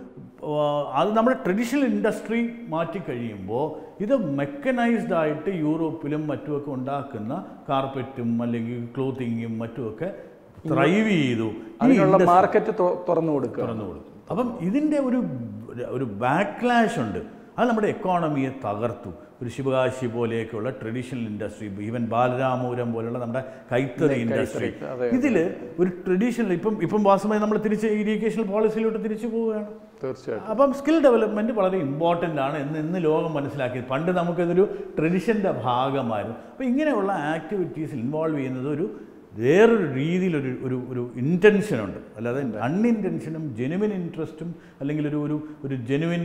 ആ, അത് നമ്മുടെ ട്രഡീഷണൽ ഇൻഡസ്ട്രി മാറ്റി കഴിയുമ്പോൾ ഇത് മെക്കനൈസ്ഡ് ആയിട്ട് യൂറോപ്പിലും മറ്റുമൊക്കെ ഉണ്ടാക്കുന്ന കാർപ്പറ്റും അല്ലെങ്കിൽ ക്ലോത്തിങ്ങും മറ്റുമൊക്കെ ത്രൈവ് ചെയ്തു ഈ അതിനുള്ള മാർക്കറ്റ് തുറന്നു കൊടുക്കുക തുറന്നു കൊടുത്തു അപ്പം ഇതിൻ്റെ ഒരു ഒരു ബാക്ക്ലാഷ് ഉണ്ട് അത് നമ്മുടെ എക്കോണമിയെ തകർത്തു ഒരു ശിവകാശി പോലെയൊക്കെയുള്ള ട്രഡീഷണൽ ഇൻഡസ്ട്രി ഈവൻ ബാലരാമപുരം പോലുള്ള നമ്മുടെ കൈത്തറി ഇൻഡസ്ട്രി അതെ, ഇതിൽ ഒരു ട്രഡീഷണൽ ഇപ്പം ഇപ്പം വാസമായി നമ്മൾ തിരിച്ച് ഇറിഗേഷൻ പോളിസിയിലോട്ട് തിരിച്ചു പോവുകയാണ് തീർച്ചയായിട്ടും അപ്പം സ്കിൽ ഡെവലപ്മെൻറ്റ് വളരെ ഇമ്പോർട്ടൻ്റ് ആണ് എന്ന് ഇന്ന് ലോകം മനസ്സിലാക്കിയത് പണ്ട് നമുക്കിതൊരു ട്രഡീഷൻ്റെ ഭാഗമായിരുന്നു അപ്പോൾ ഇങ്ങനെയുള്ള ആക്ടിവിറ്റീസിൽ ഇൻവോൾവ് ചെയ്യുന്നത് ഒരു വേറൊരു രീതിയിലൊരു ഒരു ഒരു ഇൻറ്റൻഷൻ ഉണ്ട് അല്ലാതെ അൺഇൻറ്റൻഷനും ജെനുവിൻ ഇൻട്രസ്റ്റും അല്ലെങ്കിൽ ഒരു ഒരു ഒരു ജെനുവിൻ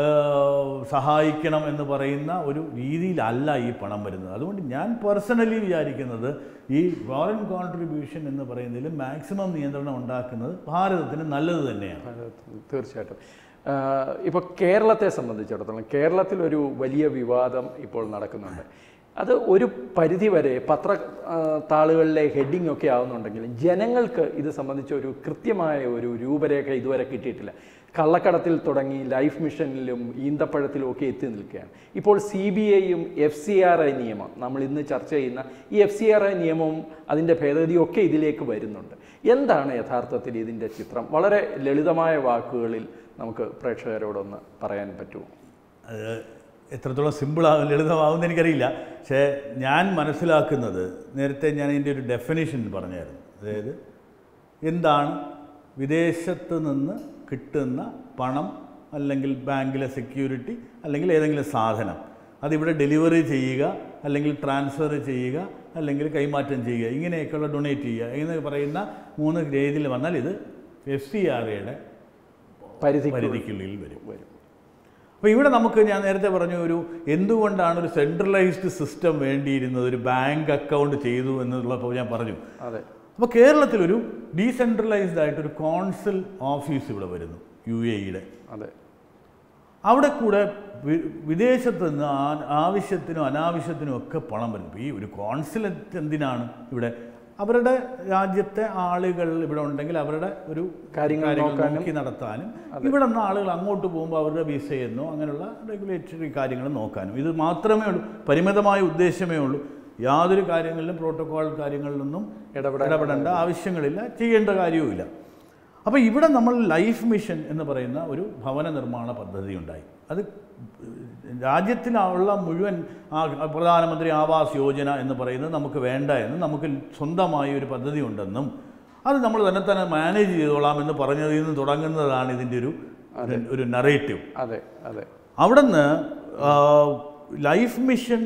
സഹായിക്കണം എന്ന് പറയുന്ന ഒരു രീതിയിലല്ല ഈ പണം വരുന്നത് അതുകൊണ്ട് ഞാൻ പേഴ്സണലി വിചാരിക്കുന്നത് ഈ ഫോറിൻ കോൺട്രിബ്യൂഷൻ എന്ന് പറയുന്നതിൽ മാക്സിമം നിയന്ത്രണം ഉണ്ടാക്കുന്നത് ഭാരതത്തിന് നല്ലത് തന്നെയാണ് അതെ, തീർച്ചയായിട്ടും ഇപ്പോൾ കേരളത്തെ സംബന്ധിച്ചിടത്തോളം കേരളത്തിൽ ഒരു വലിയ വിവാദം ഇപ്പോൾ നടക്കുന്നുണ്ട് അത് ഒരു പരിധിവരെ പത്ര ആ, താളുകളിലെ ഹെഡിങ് ഒക്കെ ആവുന്നുണ്ടെങ്കിലും ജനങ്ങൾക്ക് ഇത് സംബന്ധിച്ച ഒരു കൃത്യമായ ഒരു രൂപരേഖ ഇതുവരെ കിട്ടിയിട്ടില്ല കള്ളക്കടത്തിൽ തുടങ്ങി ലൈഫ് മിഷനിലും ഈന്തപ്പഴത്തിലും ഒക്കെ എത്തി നിൽക്കുകയാണ് ഇപ്പോൾ സി ബി ഐയും എഫ് സി ആർ ഐ നിയമം നമ്മൾ ഇന്ന് ചർച്ച ചെയ്യുന്ന ഈ എഫ് സി ആർ ഐ നിയമവും അതിൻ്റെ ഭേദഗതിയും ഒക്കെ ഇതിലേക്ക് വരുന്നുണ്ട് എന്താണ് യഥാർത്ഥത്തിൽ ഇതിൻ്റെ ചിത്രം വളരെ ലളിതമായ വാക്കുകളിൽ നമുക്ക് പ്രേക്ഷകരോടൊന്ന് പറയാൻ പറ്റുമോ അത് എത്രത്തോളം സിമ്പിളാകും ലളിതമാകുമെന്ന് എനിക്കറിയില്ല പക്ഷേ ഞാൻ മനസ്സിലാക്കുന്നത് നേരത്തെ ഞാൻ ഇതിൻ്റെ ഒരു ഡെഫിനേഷൻ പറഞ്ഞായിരുന്നു അതായത് എന്താണ് വിദേശത്ത് നിന്ന് കിട്ടുന്ന പണം അല്ലെങ്കിൽ ബാങ്കിലെ സെക്യൂരിറ്റി അല്ലെങ്കിൽ ഏതെങ്കിലും സാധനം അതിവിടെ ഡെലിവറി ചെയ്യുക അല്ലെങ്കിൽ ട്രാൻസ്ഫർ ചെയ്യുക അല്ലെങ്കിൽ കൈമാറ്റം ചെയ്യുക ഇങ്ങനെയൊക്കെയുള്ള ഡൊണേറ്റ് ചെയ്യുക എന്ന് പറയുന്ന മൂന്ന് രീതിയിൽ വന്നാൽ ഇത് എഫ് സി ആർ എയുടെ പരിധി പരിധിക്കുള്ളിൽ വരും വരും അപ്പോൾ ഇവിടെ നമുക്ക് ഞാൻ നേരത്തെ പറഞ്ഞു ഒരു എന്തുകൊണ്ടാണ് ഒരു സെൻട്രലൈസ്ഡ് സിസ്റ്റം വേണ്ടിയിരുന്നത് ഒരു ബാങ്ക് അക്കൗണ്ട് ചെയ്തു എന്നുള്ളപ്പോൾ ഞാൻ പറഞ്ഞു അതെ അപ്പോൾ കേരളത്തിലൊരു ഡീസെൻട്രലൈസ്ഡ് ആയിട്ടൊരു കോൺസിൽ ഓഫീസ് ഇവിടെ വരുന്നു യു എയുടെ അതെ അവിടെ കൂടെ വി- വിദേശത്ത് നിന്ന് ആ- ആവശ്യത്തിനും അനാവശ്യത്തിനും ഒക്കെ പണം വരുന്നു ഇപ്പോൾ ഈ ഒരു കോൺസുലേറ്റ് എന്തിനാണ് ഇവിടെ അവരുടെ രാജ്യത്തെ ആളുകൾ ഇവിടെ ഉണ്ടെങ്കിൽ അവരുടെ ഒരു കാര്യങ്ങൾ നോക്കാനും നോക്കി നടത്താനും ഇവിടെ നിന്ന് ആളുകൾ അങ്ങോട്ട് പോകുമ്പോൾ അവരുടെ വിസയെന്നോ അങ്ങനെയുള്ള റെഗുലേറ്ററി കാര്യങ്ങൾ നോക്കാനും ഇത് മാത്രമേ ഉള്ളൂ പരിമിതമായ ഉദ്ദേശമേ ഉള്ളൂ യാതൊരു കാര്യങ്ങളിലും പ്രോട്ടോകോൾ കാര്യങ്ങളിലൊന്നും ഇടപെടാൻ ഇടപെടേണ്ട ആവശ്യങ്ങളില്ല ചെയ്യേണ്ട കാര്യവുമില്ല അപ്പോൾ ഇവിടെ നമ്മൾ ലൈഫ് മിഷൻ എന്ന് പറയുന്ന ഒരു ഭവന നിർമ്മാണ പദ്ധതി ഉണ്ടായി അത് രാജ്യത്തിലുള്ള മുഴുവൻ ആ പ്രധാനമന്ത്രി ആവാസ് യോജന എന്ന് പറയുന്നത് നമുക്ക് വേണ്ട എന്നും നമുക്ക് സ്വന്തമായി ഒരു പദ്ധതി ഉണ്ടെന്നും അത് നമ്മൾ തന്നെ തന്നെ മാനേജ് ചെയ്തോളാം എന്ന് പറഞ്ഞതിൽ നിന്ന് തുടങ്ങുന്നതാണ് ഇതിൻ്റെ ഒരു ഒരു നറേറ്റീവ് അതെ അതെ അവിടുന്ന് ആ, ലൈഫ് മിഷൻ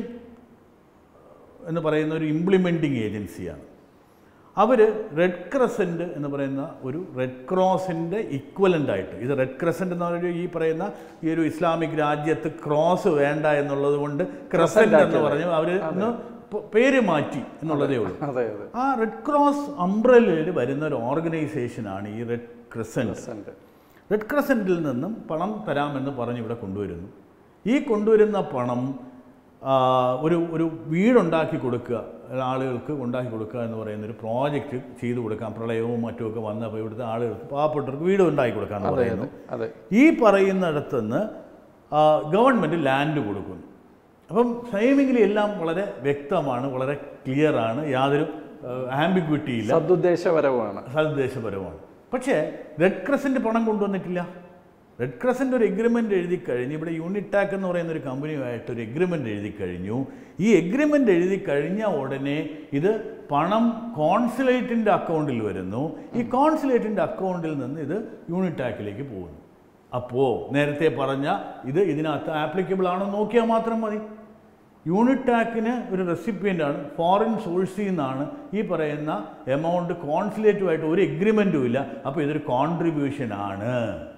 എന്ന് പറയുന്ന ഒരു ഇംപ്ലിമെൻറ്റിംഗ് ഏജൻസിയാണ് അവർ റെഡ് ക്രസൻറ്റ് എന്ന് പറയുന്ന ഒരു റെഡ് ക്രോസിൻ്റെ ഇക്വലൻ്റ് ആയിട്ട് ഇത് റെഡ് ക്രസൻറ്റ് എന്ന് പറയുന്ന ഈ പറയുന്ന ഈ ഒരു ഇസ്ലാമിക് രാജ്യത്ത് ക്രോസ് വേണ്ട എന്നുള്ളത് കൊണ്ട് ക്രസൻറ്റ് എന്ന് പറഞ്ഞു അവർ ഒന്ന് പ- പേര് മാറ്റി എന്നുള്ളതേ ഉള്ളൂ അതെ അതെ ആ റെഡ് ക്രോസ് അംബ്രല്ലയിൽ വരുന്ന ഒരു ഓർഗനൈസേഷനാണ് ഈ റെഡ് ക്രസൻറ്റ് Present. റെഡ് ക്രസൻറ്റിൽ നിന്നും പണം തരാമെന്ന് പറഞ്ഞ് ഇവിടെ കൊണ്ടുവരുന്നു ഈ കൊണ്ടുവരുന്ന പണം ആ, ഒരു ഒരു വീടുണ്ടാക്കി കൊടുക്കുക ആളുകൾക്ക് ഉണ്ടാക്കി കൊടുക്കുക എന്ന് പറയുന്ന ഒരു പ്രോജക്റ്റ് ചെയ്തു കൊടുക്കാം പ്രളയവും മറ്റുമൊക്കെ വന്നപ്പോൾ ഇവിടുത്തെ ആളുകൾക്ക് പാവപ്പെട്ടവർക്ക് വീട് ഉണ്ടാക്കി കൊടുക്കാമെന്ന് അതെ പറയുന്നു അതെ അതെ ഈ പറയുന്നിടത്തുനിന്ന് ഗവൺമെൻറ് ലാൻഡ് കൊടുക്കുന്നു അപ്പം ടൈമിങ്ങിൽ എല്ലാം വളരെ വ്യക്തമാണ് വളരെ ക്ലിയർ ആണ് യാതൊരു ആംബിഗ്വിറ്റി ഇല്ല സതുദ്ദേശപരമാണ് സദ്ദേശപരമാണ് പക്ഷേ റെഡ് ക്രസൻറ്റ് പണം കൊണ്ടുവന്നിട്ടില്ല റെഡ് ക്രസൻറ്റ് ഒരു എഗ്രിമെൻ്റ് എഴുതി കഴിഞ്ഞ് ഇവിടെ യൂണിറ്റാക്ക് എന്ന് പറയുന്ന ഒരു കമ്പനിയുമായിട്ട് ഒരു എഗ്രിമെൻ്റ് എഴുതി കഴിഞ്ഞു ഈ എഗ്രിമെൻ്റ് എഴുതി കഴിഞ്ഞ ഉടനെ ഇത് പണം കോൺസുലേറ്റിൻ്റെ അക്കൗണ്ടിൽ വരുന്നു ഈ കോൺസുലേറ്റിൻ്റെ അക്കൗണ്ടിൽ നിന്ന് ഇത് യൂണിറ്റാക്കിലേക്ക് പോകുന്നു അപ്പോൾ നേരത്തെ പറഞ്ഞ ഇത് ഇതിനകത്ത് ആപ്ലിക്കബിൾ ആണോ നോക്കിയാൽ മാത്രം മതി യൂണിറ്റാക്കിന് ഒരു റെസിപ്പിയൻ്റ് ആണ് ഫോറിൻ സോഴ്സിൽ നിന്നാണ് ഈ പറയുന്ന എമൗണ്ട് കോൺസുലേറ്റുമായിട്ട് ഒരു എഗ്രിമെൻറ്റും ഇല്ല അപ്പോൾ ഇതൊരു കോൺട്രിബ്യൂഷൻ ആണ്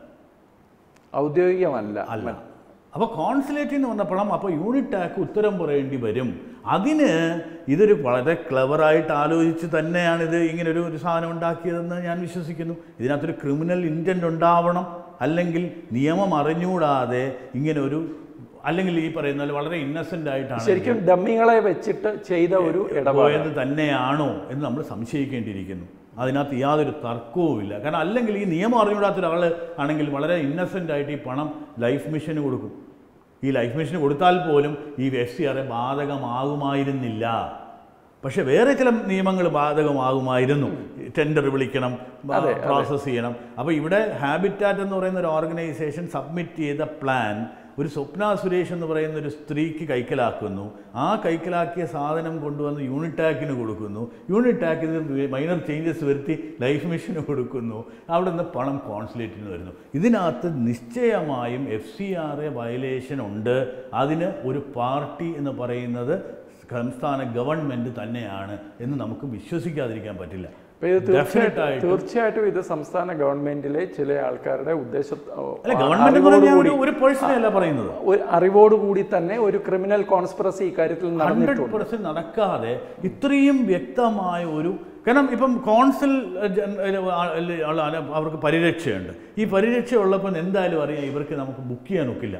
ഔദ്യോഗികമല്ല അല്ല അപ്പോൾ കോൺസുലേറ്റിൽ നിന്ന് വന്ന പണം അപ്പോൾ യൂണിറ്റാക്ക് ഉത്തരം പറയേണ്ടി വരും അതിന് ഇതൊരു വളരെ ക്ലവറായിട്ട് ആലോചിച്ച് തന്നെയാണ് ഇത് ഇങ്ങനെ ഒരു ഒരു സാധനം ഉണ്ടാക്കിയതെന്ന് ഞാൻ വിശ്വസിക്കുന്നു ഇതിനകത്തൊരു ക്രിമിനൽ ഇൻറ്റൻറ്റ് ഉണ്ടാവണം അല്ലെങ്കിൽ നിയമം അറിഞ്ഞുകൂടാതെ ഇങ്ങനെ ഒരു അല്ലെങ്കിൽ ഈ പറയുന്ന പോലെ വളരെ ഇന്നസെൻ്റ് ആയിട്ടാണ് ശരിക്കും ഡമ്മികളെ വെച്ചിട്ട് ചെയ്ത ഒരു ഇടപാട് പോയത് തന്നെയാണോ എന്ന് നമ്മൾ സംശയിക്കേണ്ടിയിരിക്കുന്നു അതിനകത്ത് യാതൊരു തർക്കവുമില്ല കാരണം അല്ലെങ്കിൽ ഈ നിയമം അറിഞ്ഞുകൂടാത്ത ഒരാൾ ആണെങ്കിൽ വളരെ ഇന്നസെൻ്റ് ആയിട്ട് ഈ പണം ലൈഫ് മിഷന് കൊടുക്കും ഈ ലൈഫ് മിഷന് കൊടുത്താൽ പോലും ഈ എഫ് സി ആറെ ബാധകമാകുമായിരുന്നില്ല പക്ഷെ വേറെ ചില നിയമങ്ങൾ ബാധകമാകുമായിരുന്നു ടെൻഡർ വിളിക്കണം പ്രോസസ്സ് ചെയ്യണം അപ്പോൾ ഇവിടെ ഹാബിറ്റാറ്റ് എന്ന് പറയുന്ന ഒരു ഓർഗനൈസേഷൻ സബ്മിറ്റ് ചെയ്ത പ്ലാൻ ഒരു സ്വപ്ന സുരേഷ് എന്ന് പറയുന്ന ഒരു സ്ത്രീക്ക് കൈക്കലാക്കുന്നു ആ കൈക്കലാക്കിയ സാധനം കൊണ്ടുവന്ന് യൂണിറ്റാക്കിന് കൊടുക്കുന്നു യൂണിറ്റാക്കിന് മൈനർ ചേഞ്ചസ് വരുത്തി ലൈഫ് മിഷന് കൊടുക്കുന്നു അവിടെ നിന്ന് പണം കോൺസുലേറ്റിന് വരുന്നു ഇതിനകത്ത് നിശ്ചയമായും F C R A violation ഉണ്ട് അതിന് ഒരു പാർട്ടി എന്ന് പറയുന്നത് സംസ്ഥാന ഗവൺമെൻറ് തന്നെയാണ് എന്ന് നമുക്ക് വിശ്വസിക്കാതിരിക്കാൻ പറ്റില്ല അപ്പൊ ഇത് തീർച്ചയായിട്ടും Definite തീർച്ചയായിട്ടും ഇത് സംസ്ഥാന ഗവൺമെന്റിലെ ചില ആൾക്കാരുടെ ഉദ്ദേശ അല്ല ഗവൺമെന്റ് എന്ന് പറഞ്ഞാൽ ഒരു- ഒരു പേഴ്സണെ അല്ല പറയുന്നത് ഒരു അറിവോടുകൂടി തന്നെ ഒരു ക്രിമിനൽ കോൺസ്പിറസി ഇക്കാര്യത്തിൽ ഹൺഡ്രഡ് നടന്നിട്ടുണ്ട് പെർസെന്റ് നടക്കാതെ ഇത്രയും വ്യക്തമായ ഒരു കാരണം ഇപ്പം കോൺസിൽ ജൻ- അല്ല- അല്ല- അല്ല, അവർക്ക് പരിരക്ഷയുണ്ട് ഈ പരിരക്ഷ ഉള്ളപ്പോൾ എന്തായാലും അറിയാം ഇവർക്ക് നമുക്ക് ബുക്ക് ചെയ്യാൻ ഒക്കില്ല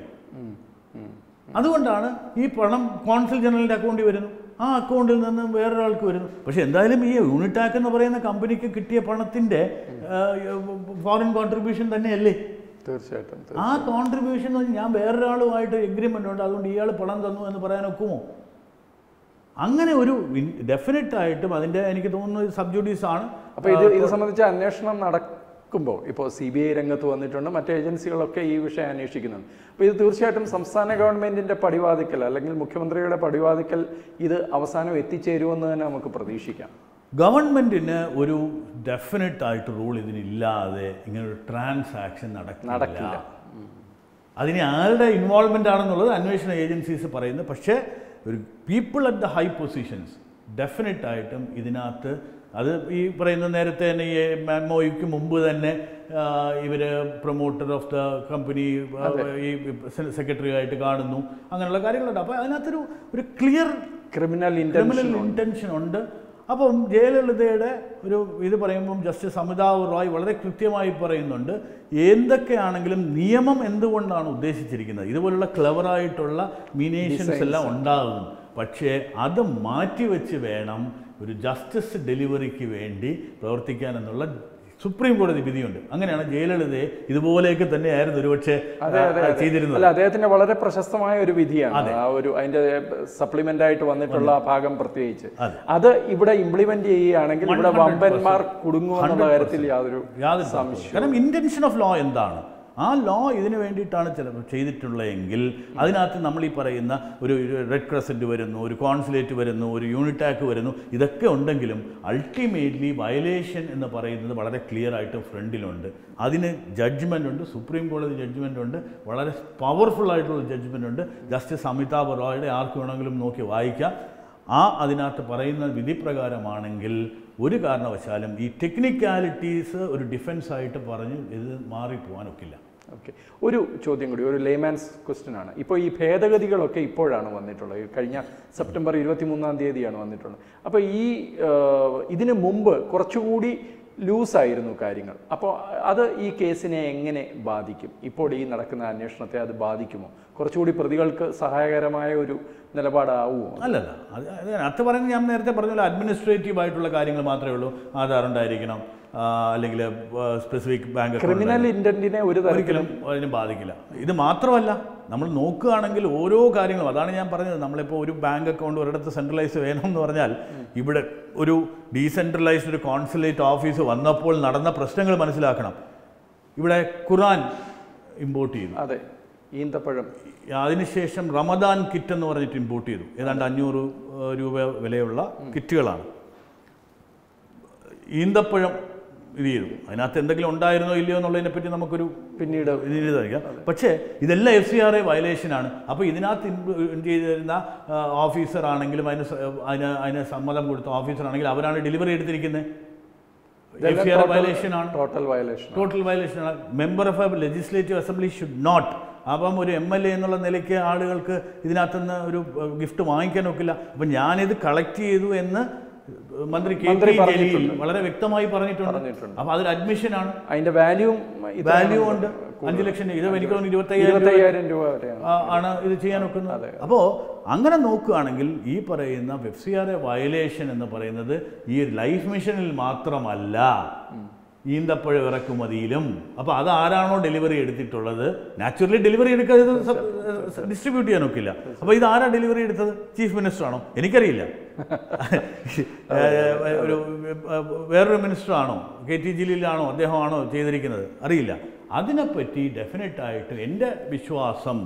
അതുകൊണ്ടാണ് ഈ പണം കോൺസിൽ ജനറലിൻ്റെ അക്കൗണ്ടിൽ വരുന്നു ആ അക്കൗണ്ടിൽ നിന്ന് വേറൊരാൾക്ക് വരുന്നു പക്ഷെ എന്തായാലും ഈ യൂണിറ്റാക്ക് എന്ന് പറയുന്ന കമ്പനിക്ക് കിട്ടിയ പണത്തിൻ്റെ ഫോറിൻ കോൺട്രിബ്യൂഷൻ തന്നെയല്ലേ തീർച്ചയായിട്ടും ആ കോൺട്രിബ്യൂഷൻ ഞാൻ വേറൊരാളുമായിട്ട് എഗ്രിമെൻ്റ് ഉണ്ട് അതുകൊണ്ട് ഇയാൾ പണം തന്നു എന്ന് പറയാൻ ഒക്കുമോ അങ്ങനെ ഒരു ഡെഫിനറ്റ് ആയിട്ടും അതിൻ്റെ എനിക്ക് തോന്നുന്നത് സബ്ജുഡീസ് ആണ് അപ്പോൾ ഇത് ഇത് സംബന്ധിച്ച് അന്വേഷണം നടക്കുമ്പോൾ ഇപ്പോൾ സി ബി ഐ രംഗത്ത് വന്നിട്ടുണ്ട് മറ്റ് ഏജൻസികളൊക്കെ ഈ വിഷയം അന്വേഷിക്കുന്നുണ്ട് അപ്പോൾ ഇത് തീർച്ചയായിട്ടും സംസ്ഥാന ഗവൺമെന്റിന്റെ പടിവാതിക്കൽ അല്ലെങ്കിൽ മുഖ്യമന്ത്രിയുടെ പടിവാതിക്കൽ ഇത് അവസാനം എത്തിച്ചേരുമെന്ന് തന്നെ നമുക്ക് പ്രതീക്ഷിക്കാം ഗവൺമെന്റിന് ഒരു ഡെഫിനറ്റ് ആയിട്ട് റൂൾ ഇതിനില്ലാതെ ഇങ്ങനെ ഒരു ട്രാൻസാക്ഷൻ നടക്കില്ല നടക്കില്ല അതിന് ആരുടെ ഇൻവോൾവ്മെൻ്റ് ആണെന്നുള്ളത് അന്വേഷണ ഏജൻസീസ് പറയുന്നത് പക്ഷേ ഒരു people at the high positions definite ആയിട്ടും ഇതിനകത്ത് അത് ഈ പറയുന്ന നേരത്തെ തന്നെ ഈ മെമ്മോയ്ക്ക് മുമ്പ് തന്നെ ഇവർ പ്രൊമോട്ടർ ഓഫ് ദ കമ്പനി ഈ സെക്രട്ടറി ആയിട്ട് കാണുന്നു അങ്ങനെയുള്ള കാര്യങ്ങളുണ്ട് അപ്പോൾ അതിനകത്തൊരു ഒരു clear criminal criminal intention intention ഉണ്ട് അപ്പം ജയലളിതയുടെ ഒരു ഇത് പറയുമ്പം ജസ്റ്റിസ് അമിതാവ് റോയ് വളരെ കൃത്യമായി പറയുന്നുണ്ട് എന്തൊക്കെയാണെങ്കിലും നിയമം എന്തുകൊണ്ടാണ് ഉദ്ദേശിച്ചിരിക്കുന്നത് ഇതുപോലുള്ള ക്ലവറായിട്ടുള്ള മീനേഷൻസ് എല്ലാം ഉണ്ടാകും പക്ഷേ അത് മാറ്റിവെച്ച് വേണം ഒരു ജസ്റ്റിസ് ഡെലിവറിക്ക് വേണ്ടി പ്രവർത്തിക്കാൻ എന്നുള്ള സുപ്രീം കോടതി വിധിയുണ്ട് അങ്ങനെയാണ് ജയലളിതയെ ഇതുപോലെയൊക്കെ തന്നെയായിരുന്നു ഒരുപക്ഷെ അതെ, അതെ, ആ, അതെ. ചെയ്തിരുന്നത് അല്ല അദ്ദേഹത്തിന്റെ വളരെ പ്രശസ്തമായ ഒരു വിധിയാണ് ആ ഒരു അതിന്റെ സപ്ലിമെന്റ് ആയിട്ട് വന്നിട്ടുള്ള ആ ഭാഗം പ്രത്യേകിച്ച് അതെ. അത് ഇവിടെ ഇംപ്ലിമെന്റ് ചെയ്യുകയാണെങ്കിൽ ഇവിടെ 100% വമ്പന്മാർ കുടുങ്ങുമെന്നുള്ള 100% കാര്യത്തിൽ യാതൊരു യാതൊരു സംശയം കാരണം ഇന്റൻഷൻ ഓഫ് ലോ എന്താണ് ആ ലോ ഇതിന് വേണ്ടിയിട്ടാണ് ചില ചെയ്തിട്ടുള്ളതെങ്കിൽ അതിനകത്ത് നമ്മൾ ഈ പറയുന്ന ഒരു റെഡ് ക്രസൻറ്റ് വരുന്നു ഒരു കോൺസുലേറ്റ് വരുന്നു ഒരു യൂണിറ്റാക്ക് വരുന്നു ഇതൊക്കെ ഉണ്ടെങ്കിലും അൾട്ടിമേറ്റ്ലി വയലേഷൻ എന്ന് പറയുന്നത് വളരെ ക്ലിയർ ആയിട്ട് ഫ്രണ്ടിലുണ്ട് അതിന് ജഡ്ജ്മെൻ്റ് ഉണ്ട് സുപ്രീം കോടതി ജഡ്ജ്മെൻ്റ് ഉണ്ട് വളരെ പവർഫുൾ ആയിട്ടുള്ള ജഡ്ജ്മെൻ്റ് ഉണ്ട് ജസ്റ്റിസ് അമിതാഭ് റോയുടെ ആർക്ക് വേണമെങ്കിലും നോക്കി വായിക്കാം ആ അതിനകത്ത് പറയുന്ന വിധി പ്രകാരമാണെങ്കിൽ ഒരു കാരണവശാലും ഈ ടെക്നിക്കാലിറ്റീസ് ഒരു ഡിഫൻസ് ആയിട്ട് പറഞ്ഞ് ഇത് മാറിപ്പോകാനൊക്കില്ല ഓക്കെ ഒരു ചോദ്യം കൂടി ഒരു ലേമാൻസ് ക്വസ്റ്റ്യൻ ആണ് ഇപ്പോൾ ഈ ഭേദഗതികളൊക്കെ ഇപ്പോഴാണ് വന്നിട്ടുള്ളത് ഈ കഴിഞ്ഞ സെപ്റ്റംബർ ഇരുപത്തി മൂന്നാം തീയതിയാണ് വന്നിട്ടുള്ളത് അപ്പോൾ ഈ ആ, ഇതിന് മുമ്പ് കുറച്ചുകൂടി ലൂസായിരുന്നു കാര്യങ്ങൾ അപ്പോൾ അത് ഈ കേസിനെ എങ്ങനെ ബാധിക്കും ഇപ്പോൾ ഈ നടക്കുന്ന അന്വേഷണത്തെ അത് ബാധിക്കുമോ കുറച്ചുകൂടി പ്രതികൾക്ക് സഹായകരമായ ഒരു നിലപാടാവുമോ അല്ലല്ല അത് അത് അർത്ഥം പറയുന്നത് ഞാൻ നേരത്തെ പറഞ്ഞ അഡ്മിനിസ്ട്രേറ്റീവ് ആയിട്ടുള്ള കാര്യങ്ങൾ മാത്രമേ ഉള്ളൂ ആധാർ ഉണ്ടായിരിക്കണം ആ, അല്ലെങ്കിൽ സ്പെസിഫിക് ബാങ്ക് ക്രിമിനൽ ഇൻറ്റന്റിനെ ഒരു തരത്തിലും ഒരിക്കലും അതിന് ബാധിക്കില്ല ഇത് മാത്രമല്ല നമ്മൾ നോക്കുകയാണെങ്കിൽ ഓരോ കാര്യങ്ങളും അതാണ് ഞാൻ പറഞ്ഞത് നമ്മളിപ്പോൾ ഒരു ബാങ്ക് അക്കൗണ്ട് ഒരിടത്ത് സെൻട്രലൈസ് വേണമെന്ന് പറഞ്ഞാൽ ഇവിടെ ഒരു ഡീസെൻട്രലൈസ്ഡ് ഒരു കോൺസുലേറ്റ് ഓഫീസ് വന്നപ്പോൾ നടന്ന പ്രശ്നങ്ങൾ മനസ്സിലാക്കണം ഇവിടെ ഖുറാൻ ഇമ്പോർട്ട് ചെയ്തു അതെ ഈന്തപ്പഴം അതിനുശേഷം റമദാൻ കിറ്റ് എന്ന് പറഞ്ഞിട്ട് ഇമ്പോർട്ട് ചെയ്തു ഏതാണ്ട് അഞ്ഞൂറ് ഏഹ്, രൂപ വിലയുള്ള കിറ്റുകളാണ് ഈന്തപ്പഴം ഇത് ചെയ്തു അതിനകത്ത് എന്തെങ്കിലും ഉണ്ടായിരുന്നോ ഇല്ലയോ എന്നുള്ളതിനെ പറ്റി നമുക്കൊരു പിന്നീട് ഇതിന് തരിക പക്ഷേ ഇതെല്ലാം എഫ് സി ആർ എ വയലേഷനാണ് അപ്പോൾ ഇതിനകത്ത് ഇൻ ചെയ്തിരുന്ന ഓഫീസർ ആണെങ്കിലും അതിന് സ- അതിന് അതിന് സമ്മതം കൊടുത്ത ഓഫീസർ ആണെങ്കിലും അവരാണ് ഡെലിവറി എടുത്തിരിക്കുന്നത് F C R A violation ആണ് ടോട്ടൽ വയലേഷൻ ടോട്ടൽ വയലേഷൻ ആണ് member of a legislative assembly should not അപ്പം ഒരു എം എൽ എ എന്നുള്ള നിലയ്ക്ക് ആളുകൾക്ക് ഇതിനകത്തുനിന്ന് ഒരു ഗിഫ്റ്റ് വാങ്ങിക്കാൻ ഒക്കില്ല അപ്പം ഞാനിത് കളക്ട് ചെയ്തു എന്ന് മന്ത്രി കെ മന്ത്രി ടി ജലീൽ പറഞ്ഞിട്ടുണ്ട്. വളരെ വ്യക്തമായി പറഞ്ഞിട്ടുണ്ട് പറഞ്ഞിട്ടുണ്ട്. അപ്പം അതൊരു അഡ്മിഷനാണ് അതിന്റെ വാല്യൂം വാല്യൂ ഉണ്ട് അഞ്ച് ലക്ഷം ഇത് എനിക്ക് തോന്നുന്നു ഇരുപത്തയ്യായിരം രൂപ ഇരുപത്തയ്യായിരം രൂപ വരെയാണ് ആ, ആണ് ഇത് ചെയ്യാൻ ഒക്കുന്നത് അപ്പോൾ അങ്ങനെ നോക്കുകയാണെങ്കിൽ ഈ പറയുന്ന web C R A violation എന്ന് പറയുന്നത് ഈ ലൈഫ് മിഷനിൽ മാത്രമല്ല ഈന്തപ്പഴ ഇറക്കുമതിയിലും അപ്പോൾ അത് ആരാണോ ഡെലിവറി എടുത്തിട്ടുള്ളത് നാച്ചുറലി ഡെലിവറി എടുക്കാതെ ഡിസ്ട്രിബ്യൂട്ട് ചെയ്യാൻ ഒക്കില്ല അപ്പോൾ ഇത് ആരാ ഡെലിവറി എടുത്തത് ചീഫ് മിനിസ്റ്റർ ആണോ എനിക്കറിയില്ല ഏഹ്, ഒരു ഏഹ്, വേറൊരു മിനിസ്റ്റർ ആണോ കെ ടി ജലീലാണോ അദ്ദേഹമാണോ ചെയ്തിരിക്കുന്നത് അറിയില്ല അതിനെപ്പറ്റി ഡെഫിനറ്റായിട്ട് എൻ്റെ വിശ്വാസം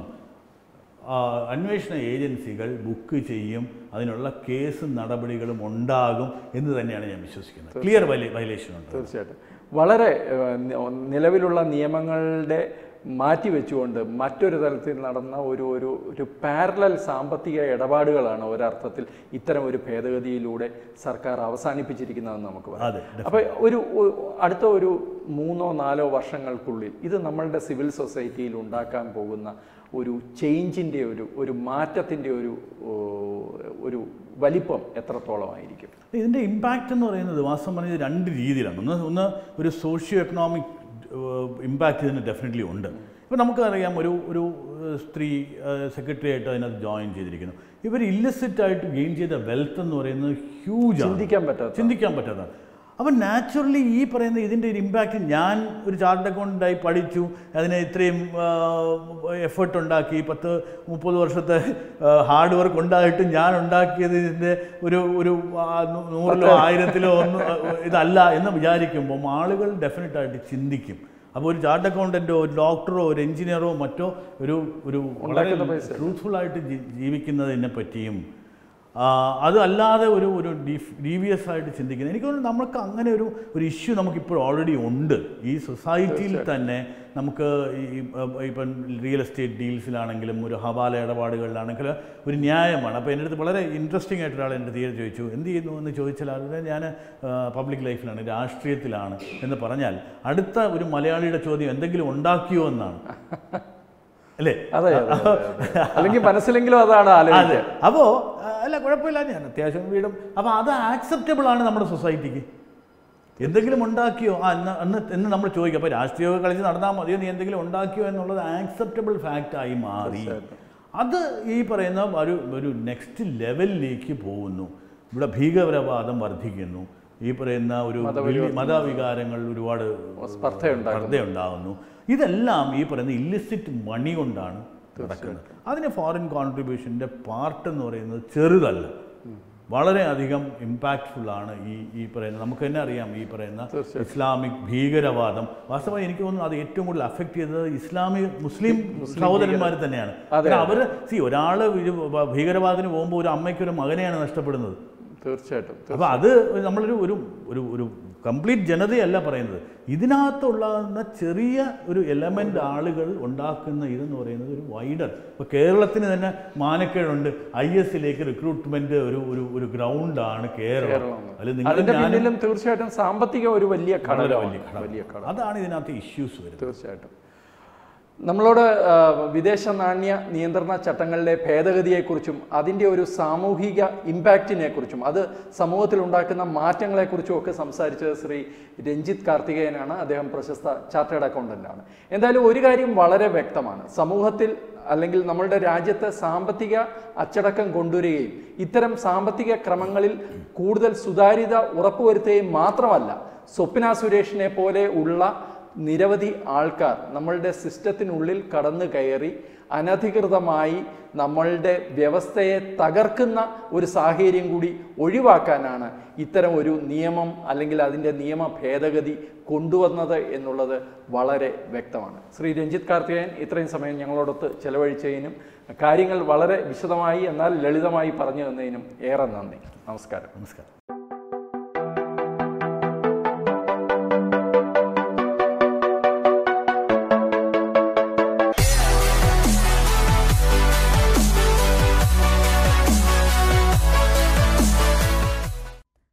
ആ, അന്വേഷണ ഏജൻസികൾ ബുക്ക് ചെയ്യും അതിനുള്ള കേസും നടപടികളും ഉണ്ടാകും എന്ന് തന്നെയാണ് ഞാൻ വിശ്വസിക്കുന്നത് ക്ലിയർ വയലേഷൻ ഉണ്ട് തീർച്ചയായിട്ടും വളരെ ഏഹ്, നി- നിലവിലുള്ള നിയമങ്ങളുടെ മാറ്റിവെച്ചുകൊണ്ട് മറ്റൊരു തലത്തിൽ നടന്ന ഒരു ഒരു ഒരു പാരലൽ സാമ്പത്തിക ഇടപാടുകളാണ് ഒരർത്ഥത്തിൽ ഇത്തരം ഒരു ഭേദഗതിയിലൂടെ സർക്കാർ അവസാനിപ്പിച്ചിരിക്കുന്നതെന്ന് നമുക്ക് പറയാം അതെ അപ്പോൾ ഒരു ഒ- അടുത്ത ഒരു മൂന്നോ നാലോ വർഷങ്ങൾക്കുള്ളിൽ ഇത് നമ്മളുടെ സിവിൽ സൊസൈറ്റിയിൽ ഉണ്ടാക്കാൻ പോകുന്ന ഒരു ചേഞ്ചിൻ്റെ ഒരു ഒരു മാറ്റത്തിൻ്റെ ഒരു ഓ, ഒരു വലിപ്പം എത്രത്തോളമായിരിക്കും ഇതിൻ്റെ ഇമ്പാക്റ്റ് എന്ന് പറയുന്നത് വാസ്തവം പറഞ്ഞത് രണ്ട് രീതിയിലാണ് ഒന്ന് ഒന്ന് ഒരു സോഷ്യോ എക്കണോമിക് ഇമ്പാക്റ്റ് ഇതിന് ഡെഫിനറ്റ്ലി ഉണ്ട് ഇപ്പോൾ നമുക്കറിയാം ഒരു ഒരു ഏഹ്, സ്ത്രീ സെക്രട്ടറി ആയിട്ട് അതിനകത്ത് ജോയിൻ ചെയ്തിരിക്കുന്നു ഇവർ ഇല്ലസിറ്റ് ആയിട്ട് ഗെയിൻ ചെയ്ത വെൽത്ത് എന്ന് പറയുന്നത് ഹ്യൂജ് ചിന്തിക്കാൻ പറ്റാത്ത ചിന്തിക്കാൻ പറ്റാത്തതാണ് അപ്പം നാച്ചുറലി ഈ പറയുന്ന ഇതിൻ്റെ ഒരു ഇമ്പാക്റ്റ് ഞാൻ ഒരു ചാർട്ട് അക്കൗണ്ടായി പഠിച്ചു അതിനെ ഇത്രയും എഫേർട്ട് ഉണ്ടാക്കി പത്ത് മുപ്പത് വർഷത്തെ ഹാർഡ് വർക്ക് ഉണ്ടായിട്ട് ഞാൻ ഉണ്ടാക്കിയത് ഇതിൻ്റെ ഒരു ഒരു ആ, നൂ- നൂറിലോ ആയിരത്തിലോ ഒന്നും ആ, ഇതല്ല എന്ന് വിചാരിക്കുമ്പം ആളുകൾ ഡെഫിനറ്റായിട്ട് ചിന്തിക്കും അപ്പോൾ ഒരു ചാർട്ട് അക്കൗണ്ടൻറ്റോ ഒരു ഡോക്ടറോ ഒരു എഞ്ചിനീയറോ മറ്റോ ഒരു ഒരു വളരെ ട്രൂത്ത്ഫുൾ ആയിട്ട് ജീ- ജീവിക്കുന്നതിനെ പറ്റിയും ആ, അത് അല്ലാതെ ഒരു ഒരു ഡീവിയസ് ആയിട്ട് ചിന്തിക്കുന്നത് എനിക്ക് തോന്നുന്നു നമുക്ക് അങ്ങനെ ഒരു ഒരു ഇഷ്യൂ നമുക്കിപ്പോൾ ഓൾറെഡി ഉണ്ട് ഈ സൊസൈറ്റിയിൽ തന്നെ നമുക്ക് ഈ ഈ, ഏഹ്, ഇപ്പം റിയൽ എസ്റ്റേറ്റ് ഡീൽസിലാണെങ്കിലും ഒരു ഹവാല ഇടപാടുകളിലാണെങ്കിലും ഒരു ന്യായമാണ് അപ്പോൾ എൻ്റെ അടുത്ത് വളരെ ഇൻട്രസ്റ്റിംഗ് ആയിട്ട് ഒരാൾ എൻ്റെ തീരെ ചോദിച്ചു എന്ത് ചെയ്യുന്നു എന്ന് ചോദിച്ചാൽ അത് ഞാൻ പബ്ലിക് ലൈഫിലാണ് രാഷ്ട്രീയത്തിലാണ് എന്ന് പറഞ്ഞാൽ അടുത്ത ഒരു മലയാളിയുടെ ചോദ്യം എന്തെങ്കിലും ഉണ്ടാക്കിയോ എന്നാണ് അല്ലേ അതെ അതെ, അതെ, അതെ. അല്ലെങ്കിൽ മനസ്സിലെങ്കിലും അതാണ് അതെ ആലോചിക്കുക അപ്പോൾ അല്ല കുഴപ്പമില്ല ഞാൻ അത്യാവശ്യം വീടും അപ്പോൾ അത് ആക്സെപ്റ്റബിൾ ആണ് നമ്മുടെ സൊസൈറ്റിക്ക് എന്തെങ്കിലും ഉണ്ടാക്കിയോ ആ എന്ന് എന്ന് എന്ന് നമ്മൾ ചോദിക്കും അപ്പോൾ രാഷ്ട്രീയമൊക്കെ കളിച്ച് നടന്നാൽ മതിയോ നീ എന്തെങ്കിലും ഉണ്ടാക്കിയോ എന്നുള്ളത് ആക്സെപ്റ്റബിൾ ഫാക്റ്റായി മാറി അത് ഈ പറയുന്ന ഒരു ഒരു നെക്സ്റ്റ് ലെവലിലേക്ക് പോകുന്നു ഇവിടെ ഭീകരവാദം വർദ്ധിക്കുന്നു ഈ പറയുന്ന ഒരു വലിയ മതവികാരങ്ങൾ ഒരുപാട് സ്പർദ്ധയുണ്ടാകുന്നു. സ്പർദ്ധയുണ്ടാകുന്നു ഇതെല്ലാം ഈ പറയുന്ന ഇല്ലിസിറ്റ് മണി കൊണ്ടാണ് നടക്കുന്നത് അതിന് ഫോറിൻ കോൺട്രിബ്യൂഷൻ്റെ പാർട്ട് എന്ന് പറയുന്നത് ചെറുതല്ല വളരെയധികം ഇമ്പാക്റ്റ്ഫുൾ ആണ് ഈ ഈ പറയുന്ന നമുക്ക് തന്നെ അറിയാം ഈ പറയുന്ന ഇസ്ലാമിക് ഭീകരവാദം വാസ്തവമായി എനിക്ക് തോന്നുന്നു അത് ഏറ്റവും കൂടുതൽ അഫക്റ്റ് ചെയ്തത് ഇസ്ലാമിക് മുസ്ലിം സഹോദരന്മാർ തന്നെയാണ് അവർ സി ഒരാൾ ഭീകരവാദത്തിന് പോകുമ്പോൾ ഒരു അമ്മയ്ക്ക് ഒരു മകനെയാണ് നഷ്ടപ്പെടുന്നത് തീർച്ചയായിട്ടും അപ്പോൾ അത് നമ്മളൊരു ഒരു ഒരു ഒരു കംപ്ലീറ്റ് ജനതയല്ല പറയുന്നത് ഇതിനകത്തുള്ള ചെറിയ ഒരു എലമെൻ്റ് ആളുകൾ ഉണ്ടാക്കുന്ന ഇതെന്ന് പറയുന്നത് ഒരു വൈഡർ ഇപ്പോൾ കേരളത്തിന് തന്നെ മാനക്കേടുണ്ട് ഐ എസിലേക്ക് റിക്രൂട്ട്മെന്റ് ഒരു ഒരു ഒരു ഗ്രൗണ്ടാണ് കേരളം അതിൽ നിങ്ങൾ അതിന്റെ പിന്നിലും തീർച്ചയായിട്ടും സാമ്പത്തിക ഒരു വലിയ ഘടകമാണ് വലിയ ഘടകം അതാണ് ഇതിനകത്ത് ഇഷ്യൂസ് വരുന്നത് തീർച്ചയായിട്ടും നമ്മളോട് ആ, വിദേശ നാണ്യ നിയന്ത്രണ ചട്ടങ്ങളുടെ ഭേദഗതിയെക്കുറിച്ചും അതിൻ്റെ ഒരു സാമൂഹിക ഇമ്പാക്റ്റിനെ കുറിച്ചും അത് സമൂഹത്തിൽ ഉണ്ടാക്കുന്ന മാറ്റങ്ങളെക്കുറിച്ചും ഒക്കെ സംസാരിച്ചത് ശ്രീ രഞ്ജിത്ത് കാർത്തികേയനാണ് അദ്ദേഹം പ്രശസ്ത ചാർട്ടേഡ് അക്കൗണ്ടൻ്റാണ് എന്തായാലും ഒരു കാര്യം വളരെ വ്യക്തമാണ് സമൂഹത്തിൽ അല്ലെങ്കിൽ നമ്മളുടെ രാജ്യത്ത് സാമ്പത്തിക അച്ചടക്കം കൊണ്ടുവരികയും ഇത്തരം സാമ്പത്തിക ക്രമങ്ങളിൽ കൂടുതൽ സുതാര്യത ഉറപ്പുവരുത്തുകയും മാത്രമല്ല സ്വപ്ന സുരേഷിനെ പോലെ ഉള്ള നിരവധി ആൾക്കാർ നമ്മളുടെ സിസ്റ്റത്തിനുള്ളിൽ കടന്നു കയറി അനധികൃതമായി നമ്മളുടെ വ്യവസ്ഥയെ തകർക്കുന്ന ഒരു സാഹചര്യം കൂടി ഒഴിവാക്കാനാണ് ഇത്തരം ഒരു നിയമം അല്ലെങ്കിൽ അതിൻ്റെ നിയമ ഭേദഗതി കൊണ്ടുവന്നത് എന്നുള്ളത് വളരെ വ്യക്തമാണ് ശ്രീ രഞ്ജിത്ത് കാർത്തികേയൻ ഇത്രയും സമയം ഞങ്ങളോടൊത്ത് ചെലവഴിച്ചതിനും കാര്യങ്ങൾ വളരെ വിശദമായി എന്നാൽ ലളിതമായി പറഞ്ഞു തന്നതിനും ഏറെ നന്ദി നമസ്കാരം നമസ്കാരം